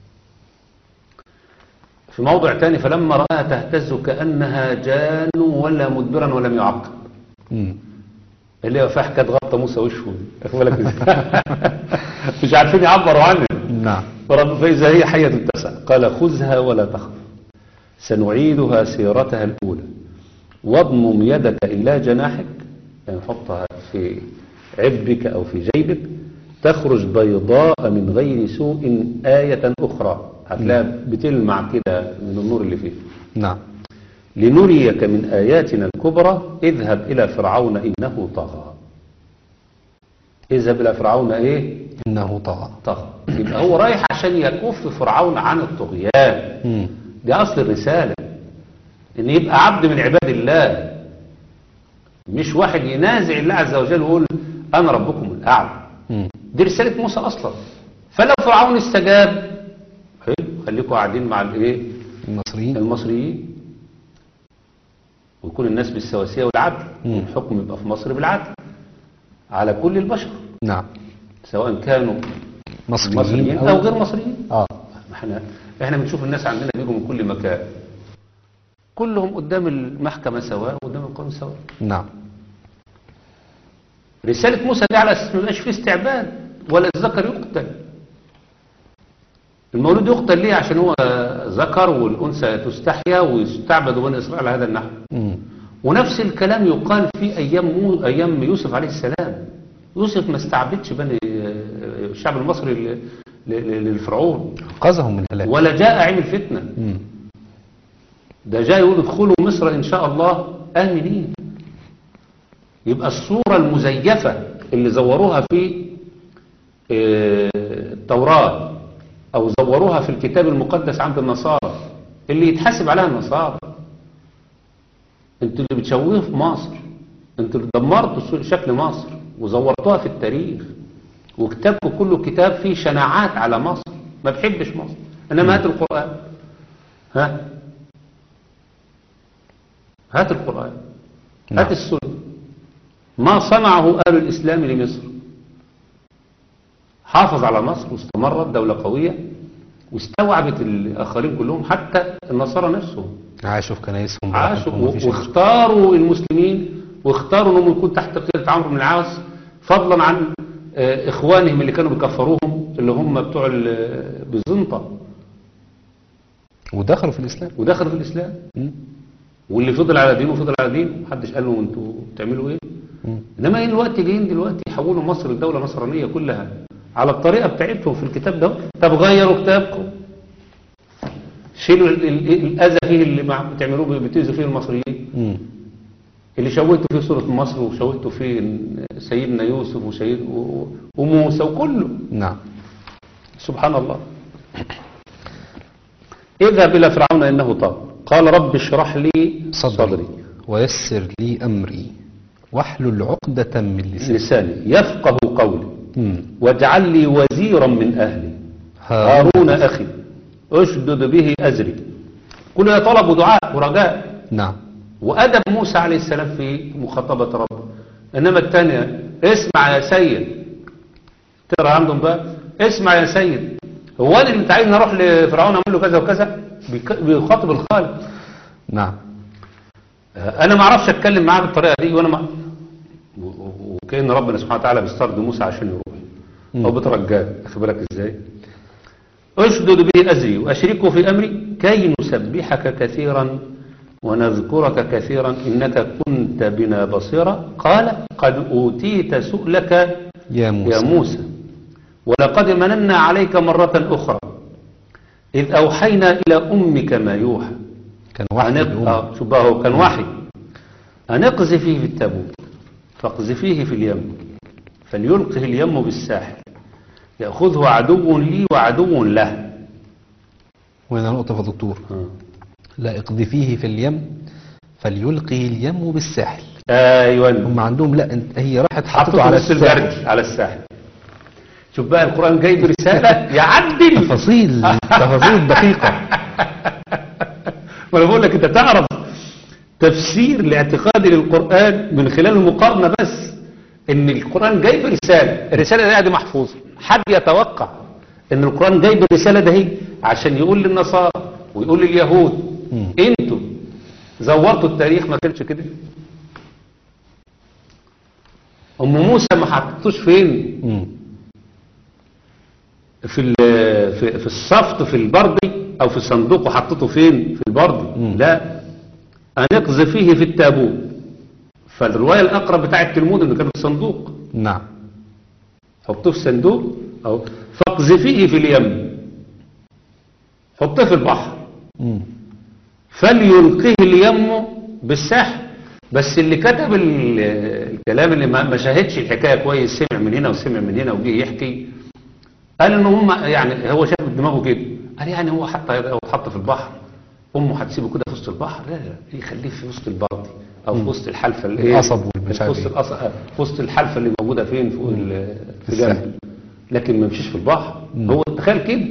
في موضع تاني فلما رآها تهتز كأنها جان ولا مدبرا ولم يعقب مم. اللي هو فيها حكايه غطى موسى وشه دي. واخد بالك إزاي؟ مش عارفين يعبروا عنه نعم فرب فإذا هي حية تسعى قال خذها ولا تخف سنعيدها سيرتها الأولى واضمم يدك إلى جناحك يعني حطها في عبك أو في جيبك تخرج بيضاء من غير سوء آية أخرى هتلاقيها بتلمع كده من النور اللي فيه نعم لنريك من آياتنا الكبرى اذهب إلى فرعون إنه طغى اذهب إلى فرعون إيه إنه طغى طغى يبقى هو رايح عشان يكف فرعون عن الطغيان مم. دي أصل الرسالة إن يبقى عبد من عباد الله مش واحد ينازع الله عز وجل ويقول أنا ربكم الأعلى مم. دي رسالة موسى أصلا فلو فرعون استجاب حلو خليكم قاعدين مع الإيه المصريين المصريين ويكون الناس بالسواسية والعدل مم. والحكم يبقى في مصر بالعدل على كل البشر نعم سواء كانوا مصريين مصريين أو غير مصريين آه احنا احنا بنشوف الناس عندنا بيجوا من كل مكان كلهم قدام المحكمة سواء وقدام القانون سواء نعم رسالة موسى دي على أساس ما يبقاش فيه استعباد ولا الذكر يقتل المولود يقتل ليه عشان هو ذكر والأنثى تستحيا ويستعبد بني إسرائيل على هذا النحو مم. ونفس الكلام يقال في أيام مو أيام يوسف عليه السلام يوسف ما استعبدش بني الشعب المصري ل- ل- للفرعون انقذهم من الهلاك ولا جاء عمل فتنة مم. ده جاي يقول ادخلوا مصر إن شاء الله آمنين يبقى الصورة المزيفة اللي زوروها في آه، التوراة أو زوروها في الكتاب المقدس عند النصارى اللي يتحاسب عليها النصارى انتوا اللي بتشوهوا في مصر انتوا اللي دمرتوا سو- شكل مصر وزورتوها في التاريخ وكتابكم كله كتاب فيه شناعات على مصر ما بحبش مصر انما هات القرآن ها هات القرآن نعم. هات السنة ما صنعه آل الإسلام لمصر حافظ على مصر واستمرت دولة قوية واستوعبت الآخرين كلهم حتى النصارى نفسهم عاشوا في كنايسهم عاشوا براحتهم، مفيش واختاروا المسلمين واختاروا انهم يكونوا تحت قيادة عمرو بن العاص فضلا عن آه، اخوانهم اللي كانوا بيكفروهم اللي هم بتوع ال- بيزنطة ودخلوا في الإسلام ودخلوا في الاسلام مم. واللي فضل على دينه فضل على دينه محدش قال له انتوا بتعملوا ايه مم. انما ايه الوقت جايين دلوقتي يحولوا مصر لدولة نصرانية كلها على الطريقة بتاعتهم في الكتاب ده طب غيروا كتابكم شيلوا ال- ال- الأذى فيه اللي مع- بتعملوه بتأذوا فيه المصريين مم. اللي شوهتوا فيه صورة مصر وشوهتوا فيه سيدنا يوسف وسيد و- وموسى وكله نعم سبحان الله اذهب إلى فرعون إنه طاغ قال رب اشرح لي صدري, صدري ويسر لي أمري واحلل عقدة من لساني لساني يفقه قولي مم. واجعل لي وزيرا من أهلي هارون هارون أخي اشدد به أزري كل ده طلب ودعاء ورجاء نعم وأدب موسى عليه السلام في مخاطبة ربه إنما الثانية اسمع يا سيد تقرأ عندهم بقى اسمع يا سيد هو أنا اللي انت عايزني أروح لفرعون أعمل له كذا وكذا بيك- بيخاطب الخالق نعم أنا ما أعرفش أتكلم معاه بالطريقة دي وأنا ما و- و- وكأن ربنا سبحانه وتعالى بيسترد موسى عشان يروح مم. أو بترجاه أخد بالك إزاي أشدد به أزري وأشركه في أمري كي نسبحك كثيرا ونذكرك كثيرا إنك كنت بنا بصيرا قال قد أوتيت سؤلك يا موسى, يا موسى ولقد مننا عليك مرة أخرى إذ أوحينا إلى أمك ما يوحى كان واحد أنق... الأم. آه شوف بقى هو كان وحي أن اقذفيه في التابوت فاقذفيه في اليم فليلقه اليم بالساحل يأخذه عدو لي وعدو له وهنا نقطة يا دكتور آه. لا اقذفيه في اليم فليلقه اليم بالساحل أيوة هم عندهم لا انت هي راحت حطته حطته على على السل الساحل البرد على الساحل شوف بقى القرآن جايب رسالة يعدل تفاصيل تفاصيل دقيقة ما انا بقول لك انت تعرف تفسير الاعتقادي للقرآن من خلال المقارنة بس ان القرآن جايب رسالة الرسالة دي محفوظة حد يتوقع ان القرآن جايب الرسالة ده هي عشان يقول للنصارى ويقول لليهود مم. انتوا زورتوا التاريخ ما كانش كده ام موسى ما حطتوش فين مم. في ال- في في الصفط في البردي او في الصندوق وحطيته فين في البردي مم. لا ان اقذفيه في التابوت فالروايه الاقرب بتاع التلمود انه كان في الصندوق نعم حطيه في صندوق او فاقذفيه في اليم حطيه في البحر مم. فليلقيه اليم بالساحل بس اللي كتب ال- الكلام اللي ما ما شاهدش الحكايه كويس سمع من هنا وسمع من هنا وجه يحكي قال ان هم يعني هو شاف دماغه كده قال يعني هو حط هو حط في البحر امه هتسيبه كده في وسط البحر لا لا يخليه في وسط البردي او في وسط الحلفه اللي ايه القصب والمش في عارف وسط إيه. القصب في وسط الحلفه اللي موجوده فين فوق ال- في الساحل. جنب لكن ما يمشيش في البحر مم. هو تخيل كده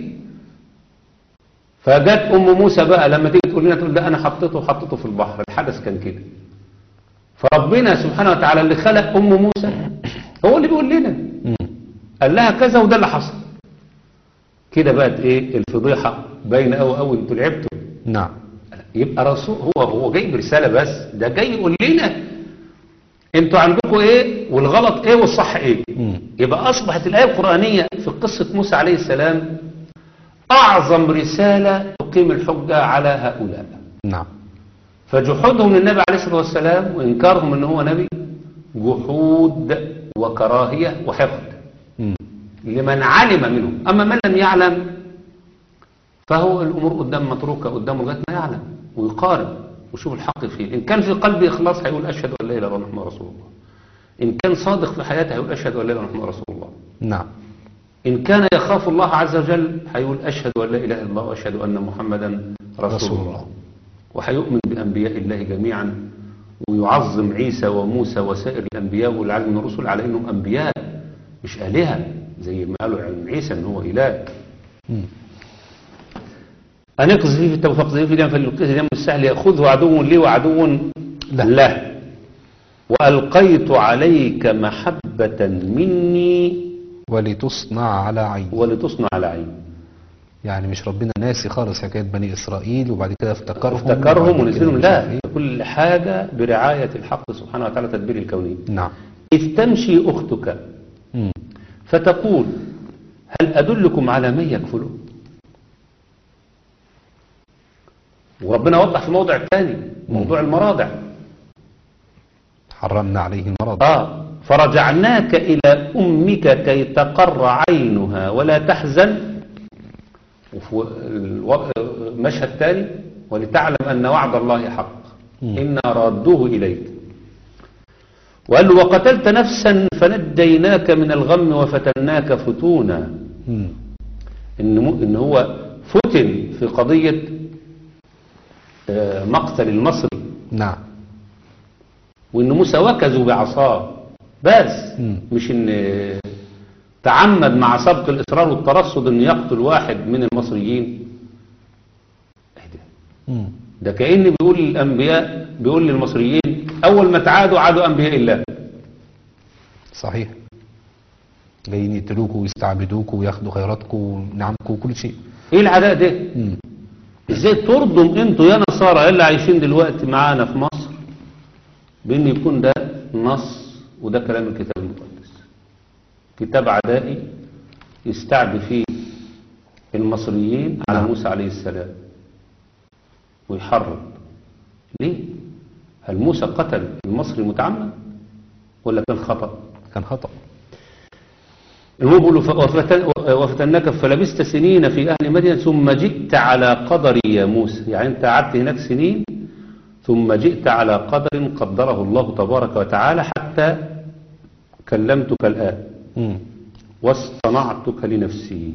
فجت ام موسى بقى لما تيجي تقول لنا تقول لا انا حطيته وحطيته في البحر الحدث كان كده فربنا سبحانه وتعالى اللي خلق ام موسى هو اللي بيقول لنا مم. قال لها كذا وده اللي حصل كده بقت ايه الفضيحه باينه قوي قوي انتوا لعبتوا نعم يبقى رسول هو هو جاي برساله بس ده جاي يقول لنا انتوا عندكم ايه والغلط ايه والصح ايه مم. يبقى اصبحت الايه القرانيه في قصه موسى عليه السلام اعظم رساله تقيم الحجه على هؤلاء نعم فجحودهم للنبي عليه الصلاه والسلام وانكارهم ان هو نبي جحود وكراهيه وحقد مم. لمن علم منهم اما من لم يعلم فهو الامور قدام متروكه قدامه لغايه ما يعلم ويقارن ويشوف الحق فيه ان كان في قلبه اخلاص هيقول اشهد ان لا اله الا الله محمد رسول الله ان كان صادق في حياته هيقول اشهد ان لا اله الا الله محمد رسول الله نعم إن كان يخاف الله عز وجل هيقول أشهد أن لا إله إلا الله وأشهد أن محمدا رسول, رسول الله الله. وهيؤمن بأنبياء الله جميعا ويعظم عيسى وموسى وسائر الأنبياء والعلم من الرسل على أنهم أنبياء مش آلهة زي ما قالوا عن عيسى أنه هو إله مم. أن يقذف فيه في التوبة فاقذف فيه دم فليلقيه دم السهل يأخذه عدو لي وعدو له. له وألقيت عليك محبة مني ولتصنع على عيني ولتصنع على عيني يعني مش ربنا ناسي خالص حكاية بني إسرائيل وبعد كده افتكرهم افتكرهم وبعد كده ونزلهم مش لا عارف إيه. كل حاجة برعاية الحق سبحانه وتعالى تدبير الكوني نعم إذ تمشي أختك مم. فتقول هل أدلكم على من يكفله وربنا وضح في موضع ثاني موضوع المراضع حرمنا عليه المرض آه فرجعناك إلى أمك كي تقر عينها ولا تحزن وفي الو- المشهد الثاني ولتعلم أن وعد الله حق مم. إنا رادوه إليك وقال له وقتلت نفسا فنجيناك من الغم وفتناك فتونا مم. إن, م- إن هو فتن في قضية آه، مقتل المصري نعم وإن موسى وكزوا بعصاه بس مم. مش إن تعمد مع سبق الإصرار والترصد إن يقتل واحد من المصريين إيه ده؟ مم. ده كأن بيقول للأنبياء بيقول للمصريين أول ما تعادوا عادوا أنبياء الله صحيح جايين يقتلوكوا ويستعبدوكوا وياخدوا خيراتكم ونعمكم وكل شيء إيه العداء ده مم. إزاي ترضم أنتوا يا نصارى اللي عايشين دلوقتي معانا في مصر بأن يكون ده نص وده كلام الكتاب المقدس كتاب عدائي يستعبي فيه المصريين على نعم. موسى عليه السلام ويحرض ليه هل موسى قتل المصري متعمد ولا كان خطأ كان خطأ هو بيقول له ف- وفتن- وفتناك فلبست سنين في أهل مدين ثم جئت على قدري يا موسى يعني أنت قعدت هناك سنين ثم جئت على قدر قدره الله تبارك وتعالى حتى كلمتك الآن مم. واصطنعتك لنفسي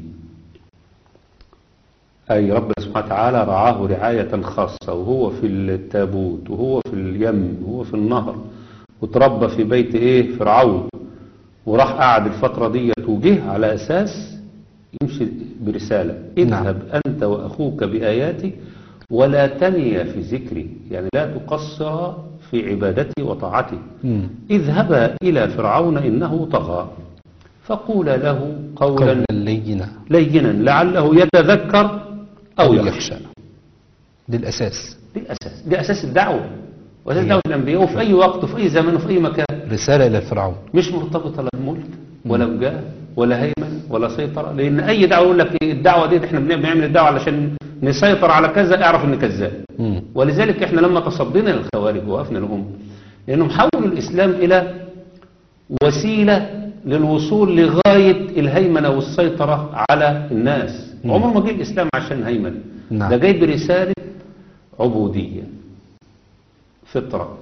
أي رب سبحانه وتعالى رعاه رعاية خاصة وهو في التابوت وهو في اليم وهو في النهر وتربى في بيت إيه فرعون وراح قعد الفترة دي وجه على أساس يمشي برسالة اذهب أنت وأخوك بآياتي ولا تنيا في ذكري يعني لا تقصر في عبادتي وطاعتي مم. اذهبا إلى فرعون إنه طغى فقول له قولا قولا لينا لينا لعله يتذكر أو أو يخشى يخشى دي الأساس دي الأساس دي أساس الدعوة وأساس هي. دعوة الأنبياء وفي أي وقت وفي أي زمان وفي أي مكان رسالة إلى الفرعون مش مرتبطة لا بملك ولا بجاه ولا هيمن ولا سيطرة لأن أي دعوة يقول لك إيه الدعوة دي إحنا بنعمل الدعوة علشان نسيطر على كذا اعرف إن كذاب مم. ولذلك إحنا لما تصدينا للخوارج ووقفنا لهم لأنهم حولوا الإسلام إلى وسيلة للوصول لغاية الهيمنة والسيطرة على الناس مم. عمر ما جه الإسلام عشان هيمنة نعم. ده جاي برسالة عبودية فطرة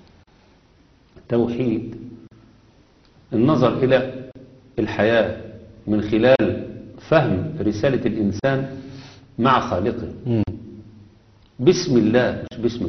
توحيد النظر إلى الحياة من خلال فهم رسالة الإنسان مع خالقه مم. بسم الله مش باسمه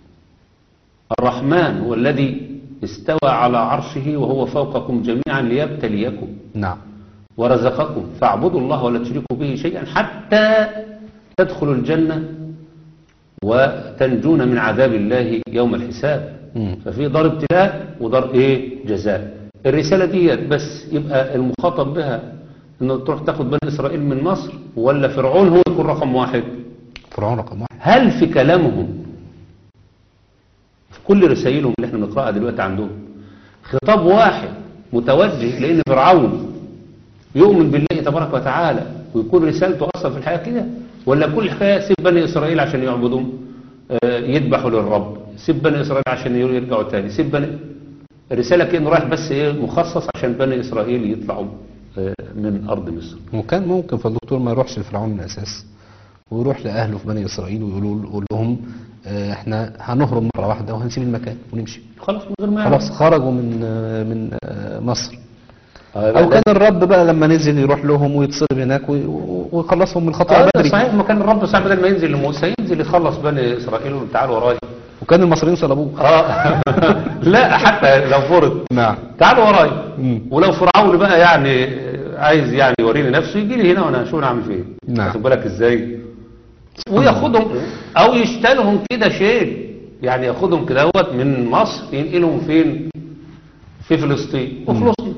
الرحمن هو الذي استوى على عرشه وهو فوقكم جميعا ليبتليكم نعم ورزقكم فاعبدوا الله ولا تشركوا به شيئا حتى تدخلوا الجنة وتنجون من عذاب الله يوم الحساب مم. ففي دار ابتلاء ودار ايه جزاء الرسالة دي بس يبقى المخاطب بها انه تروح تاخد بني اسرائيل من مصر ولا فرعون هو يكون رقم واحد فرعون رقم واحد هل في كلامهم في كل رسائلهم اللي احنا بنقراها دلوقتي عندهم خطاب واحد متوجه لأن فرعون يؤمن بالله تبارك وتعالى ويكون رسالته أصلا في الحياة كده ولا كل حكاية سيب بني إسرائيل عشان يعبدوا آه، يذبحوا للرب سيب بني إسرائيل عشان يرجعوا تاني سيب بني الرسالة كأنه رايح بس إيه مخصص عشان بني إسرائيل يطلعوا آه، من أرض مصر وكان ممكن فالدكتور ما يروحش لفرعون من الأساس ويروح لأهله في بني إسرائيل ويقول يقول لهم آه، احنا هنهرب مرة واحدة وهنسيب المكان ونمشي خلاص من غير ما خلاص خرجوا من آه، من آه، مصر آه، أو كان الرب بقى لما نزل يروح لهم ويتصرف هناك وي- ويخلصهم من الخطأ آه بدري صحيح ما كان الرب ساعة بدل ما ينزل لموسى ينزل يخلص بني إسرائيل ويقول تعالوا ورايا وكان المصريين صلبوه اه لا حتى لو فرض نعم تعالوا ورايا مم. ولو فرعون بقى يعني عايز يعني يوريني نفسه يجي لي هنا وانا اشوف انا اعمل فيه نعم. واخد بالك ازاي وياخدهم او يشتلهم كده شيء يعني ياخدهم كده هوت من مصر ينقلهم فين في فلسطين وخلصنا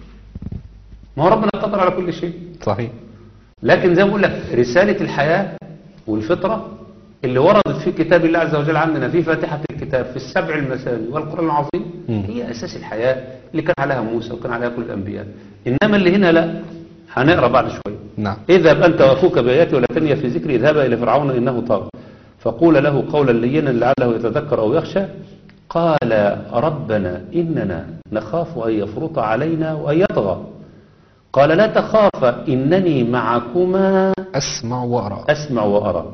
ما هو ربنا قدر على كل شيء صحيح لكن زي ما بقول لك رسالة الحياة والفطرة اللي وردت في كتاب الله عز وجل عندنا في فاتحة الكتاب في السبع المثاني والقرآن العظيم مم. هي أساس الحياة اللي كان عليها موسى وكان عليها كل الأنبياء إنما اللي هنا لا هنقرأ بعد شوية نعم اذهب أنت وأخوك بآياتي ولا تنيا في ذكري اذهبا إلى فرعون إنه طاغى فقول له قولا لينا لعله يتذكر أو يخشى قال ربنا إننا نخاف أن يفرط علينا وأن يطغى قال لا تخافا إنني معكما أسمع وأرى أسمع وأرى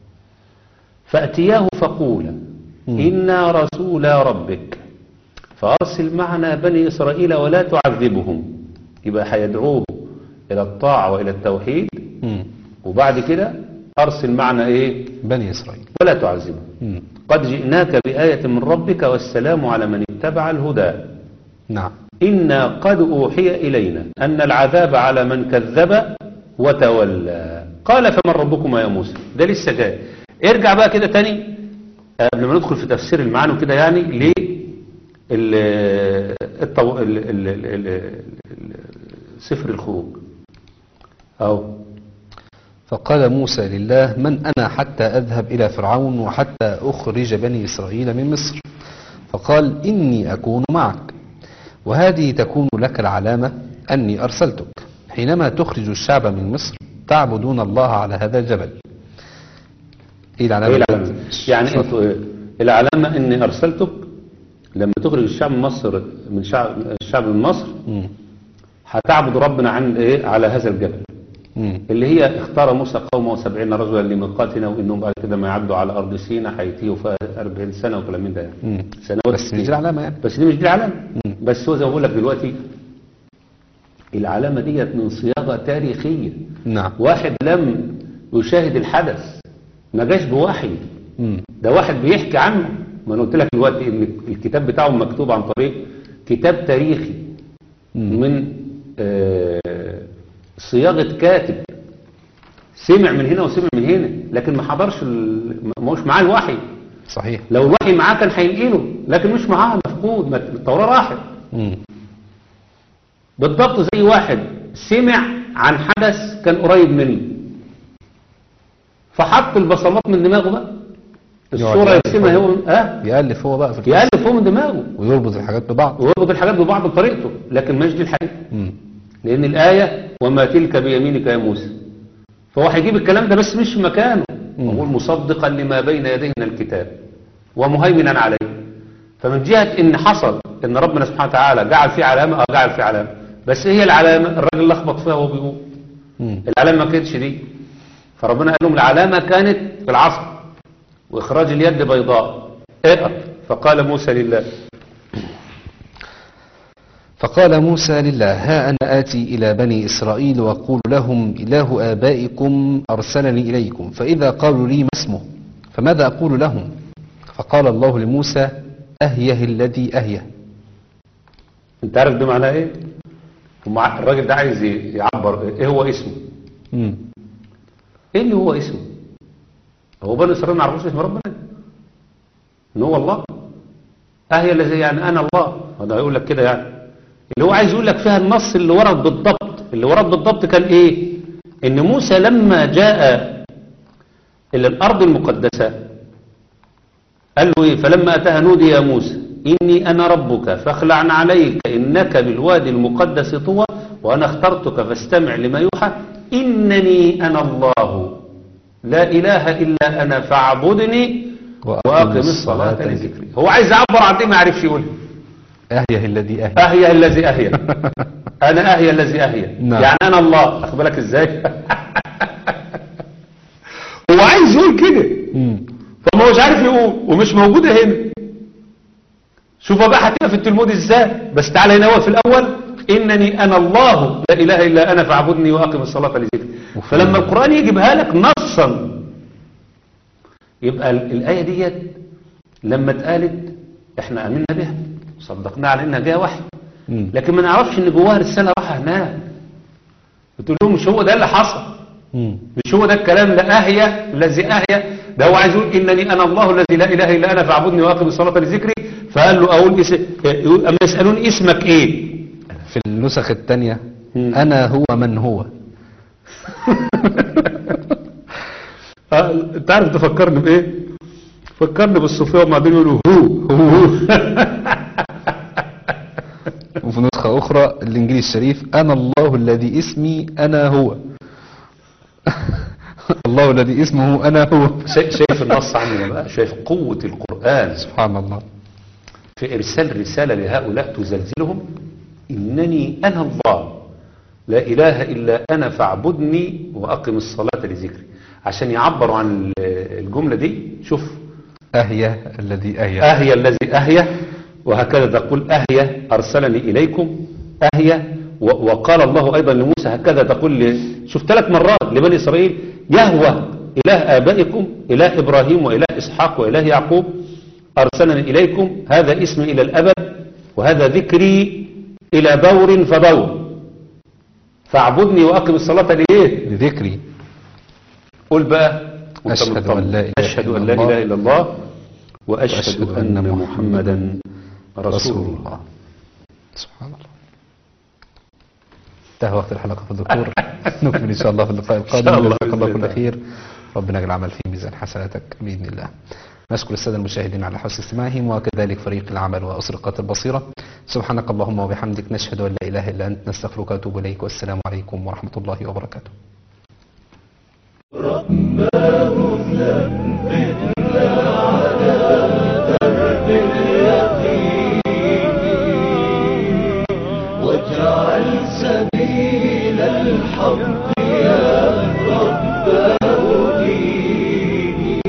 فأتياه فقولا مم. إنا رسولا ربك فأرسل معنا بني إسرائيل ولا تعذبهم يبقى هيدعوه إلى الطاعة وإلى التوحيد مم. وبعد كده أرسل معنا إيه بني إسرائيل ولا تعذبهم مم. قد جئناك بآية من ربك والسلام على من اتبع الهدى نعم إنا قد أوحي إلينا أن العذاب على من كذب وتولى قال فمن ربكما يا موسى ده لسه جاي ارجع بقى كده تاني آه، قبل ما ندخل في تفسير المعاني وكده يعني ل ال- الطو... ال... ال... ال... ال... ال... سفر الخروج أو فقال موسى لله من أنا حتى أذهب إلى فرعون وحتى أخرج بني إسرائيل من مصر فقال إني أكون معك وهذه تكون لك العلامة أني أرسلتك حينما تخرج الشعب من مصر تعبدون الله على هذا الجبل إيه العلامة؟ إيه العلامة؟ يعني انتوا إيه؟ العلامة إني أرسلتك لما تخرج الشعب من مصر من شعب الشعب من مصر مم. هتعبد ربنا عن إيه على هذا الجبل مم. اللي هي اختار موسى قومه سبعين رجلا لميقاتنا وانهم بعد كده ما يعدوا على ارض سينا هيتيهوا فيها 40 سنه وكلام من ده يعني مم. سنوات بس مش كتير. دي العلامة يعني بس دي مش دي العلامه مم. بس هو زي ما بقول لك دلوقتي العلامه ديت من صياغه تاريخيه نعم واحد لم يشاهد الحدث ما جاش بوحي مم. ده واحد بيحكي عنه ما انا قلت لك دلوقتي ان الكتاب بتاعهم مكتوب عن طريق كتاب تاريخي مم. من آه، صياغة كاتب سمع من هنا وسمع من هنا لكن ما حضرش ال- ما هوش معاه الوحي صحيح لو الوحي معاه كان هينقله لكن مش معاه مفقود ما- التوراة راحت مم. بالضبط زي واحد سمع عن حدث كان قريب منه فحط البصمات من دماغه بقى الصورة يقعد يرسمها هو اه يألف هو بقى في القصة يألف هو من دماغه ويربط الحاجات ببعض ويربط الحاجات ببعض بطريقته لكن مش دي الحقيقة مم. لأن الآية وما تلك بيمينك يا موسى فهو هيجيب الكلام ده بس مش في مكانه مم. يقول مصدقا لما بين يديه من الكتاب ومهيمنا عليه فمن جهة ان حصل ان ربنا سبحانه وتعالى جعل فيه علامة اه جعل فيه علامة بس ايه هي العلامة الراجل لخبط فيها وهو بيقول مم. العلامة ما كانتش دي فربنا قال لهم العلامة كانت في العصر واخراج اليد بيضاء اقرأ فقال موسى لله فقال موسى لله ها أنا آتي إلى بني إسرائيل وأقول لهم إله آبائكم أرسلني إليكم فإذا قالوا لي ما اسمه فماذا أقول لهم فقال الله لموسى أهيه الذي أهيه انت عارف ده معناه ايه ومع- الراجل ده عايز يعبر ايه هو اسمه مم. ايه اللي هو اسمه هو بني اسرائيل ما يعرفوش اسم ربنا ان هو الله اهي الذي يعني انا الله هذا هيقول لك كده يعني اللي هو عايز يقول لك فيها النص اللي ورد بالضبط اللي ورد بالضبط كان ايه ان موسى لما جاء الى الارض المقدسه قال له ايه فلما اتاها نودي يا موسى إني أنا ربك فاخلع عليك إنك بالوادي المقدس طوى وأنا اخترتك فاستمع لما يوحى إنني أنا الله لا إله إلا أنا فاعبدني وأقم الصلاة لذكري هو عايز يعبر عن دي ما عرفش يقولها أهيه الذي أهيه أهي الذي أهي أنا أهي الذي أهي نعم. يعني أنا الله أخد بالك إزاي هو عايز يقول كده مم. فما هوش عارف يقول ومش موجودة هنا شوف بقى هتبقى في التلمود ازاي بس تعالى هنا هو في الأول إنني أنا الله لا إله إلا أنا فاعبدني وأقم الصلاة لذكري فلما القرآن يجيبها لك نصا يبقى ال- الآية ديت لما اتقالت احنا آمنا بها صدقنا على إنها جاية وحي مم. لكن ما نعرفش إن جواها رسالة رايحة هناك بتقول لهم مش هو ده اللي حصل مم. مش هو ده الكلام لا أهيا الذي أهيا ده هو عايز يقول إنني أنا الله الذي لا إله إلا أنا فاعبدني وأقم الصلاة لذكري فقال له أقول اسم يقول- أما يسألون اسمك إيه في النسخ الثانية مم. أنا هو من هو آه، أنت عارف ده فكرني بإيه فكرني بالصوفية وما بين يقولوا هو هو وفي نسخة أخرى الإنجليزي الشريف أنا الله الذي اسمي أنا هو الله الذي اسمه أنا هو شا- شايف النص عندنا بقى شايف قوة القرآن سبحان الله في إرسال رسالة لهؤلاء تزلزلهم إنني أنا الله لا إله إلا أنا فاعبدني وأقم الصلاة لذكري عشان يعبروا عن ال- الجملة دي شوف أهيه الذي أهيه أهي الذي أهي وهكذا تقول أهي أرسلني إليكم أهي و- وقال الله أيضا لموسى هكذا تقول ل- شوف ثلاث مرات لبني إسرائيل يهوى إله آبائكم إله إبراهيم وإله إسحاق وإله يعقوب أرسلني إليكم هذا اسمي إلى الأبد وهذا ذكري إلى دور فدور فاعبدني وأقم الصلاة لإيه لذكري قل بقى وأنت أشهد مطمن. أن لا إله أشهد إلا أن لا الله إله إلا الله وأشهد وأشهد أن أن محمدا رسول رسول الله الله سبحان الله انتهى وقت الحلقة في الدكتور نكمل إن شاء الله في اللقاء القادم إن شاء الله جزاك الله بإذن كل الله. خير ربنا يجعل العمل في ميزان حسناتك بإذن الله نشكر السادة المشاهدين على حسن استماعهم وكذلك فريق العمل وأسرقة البصيرة سبحانك اللهم وبحمدك نشهد أن لا إله إلا أنت نستغفرك ونتوب إليك والسلام عليكم ورحمة الله وبركاته رباه ذنبي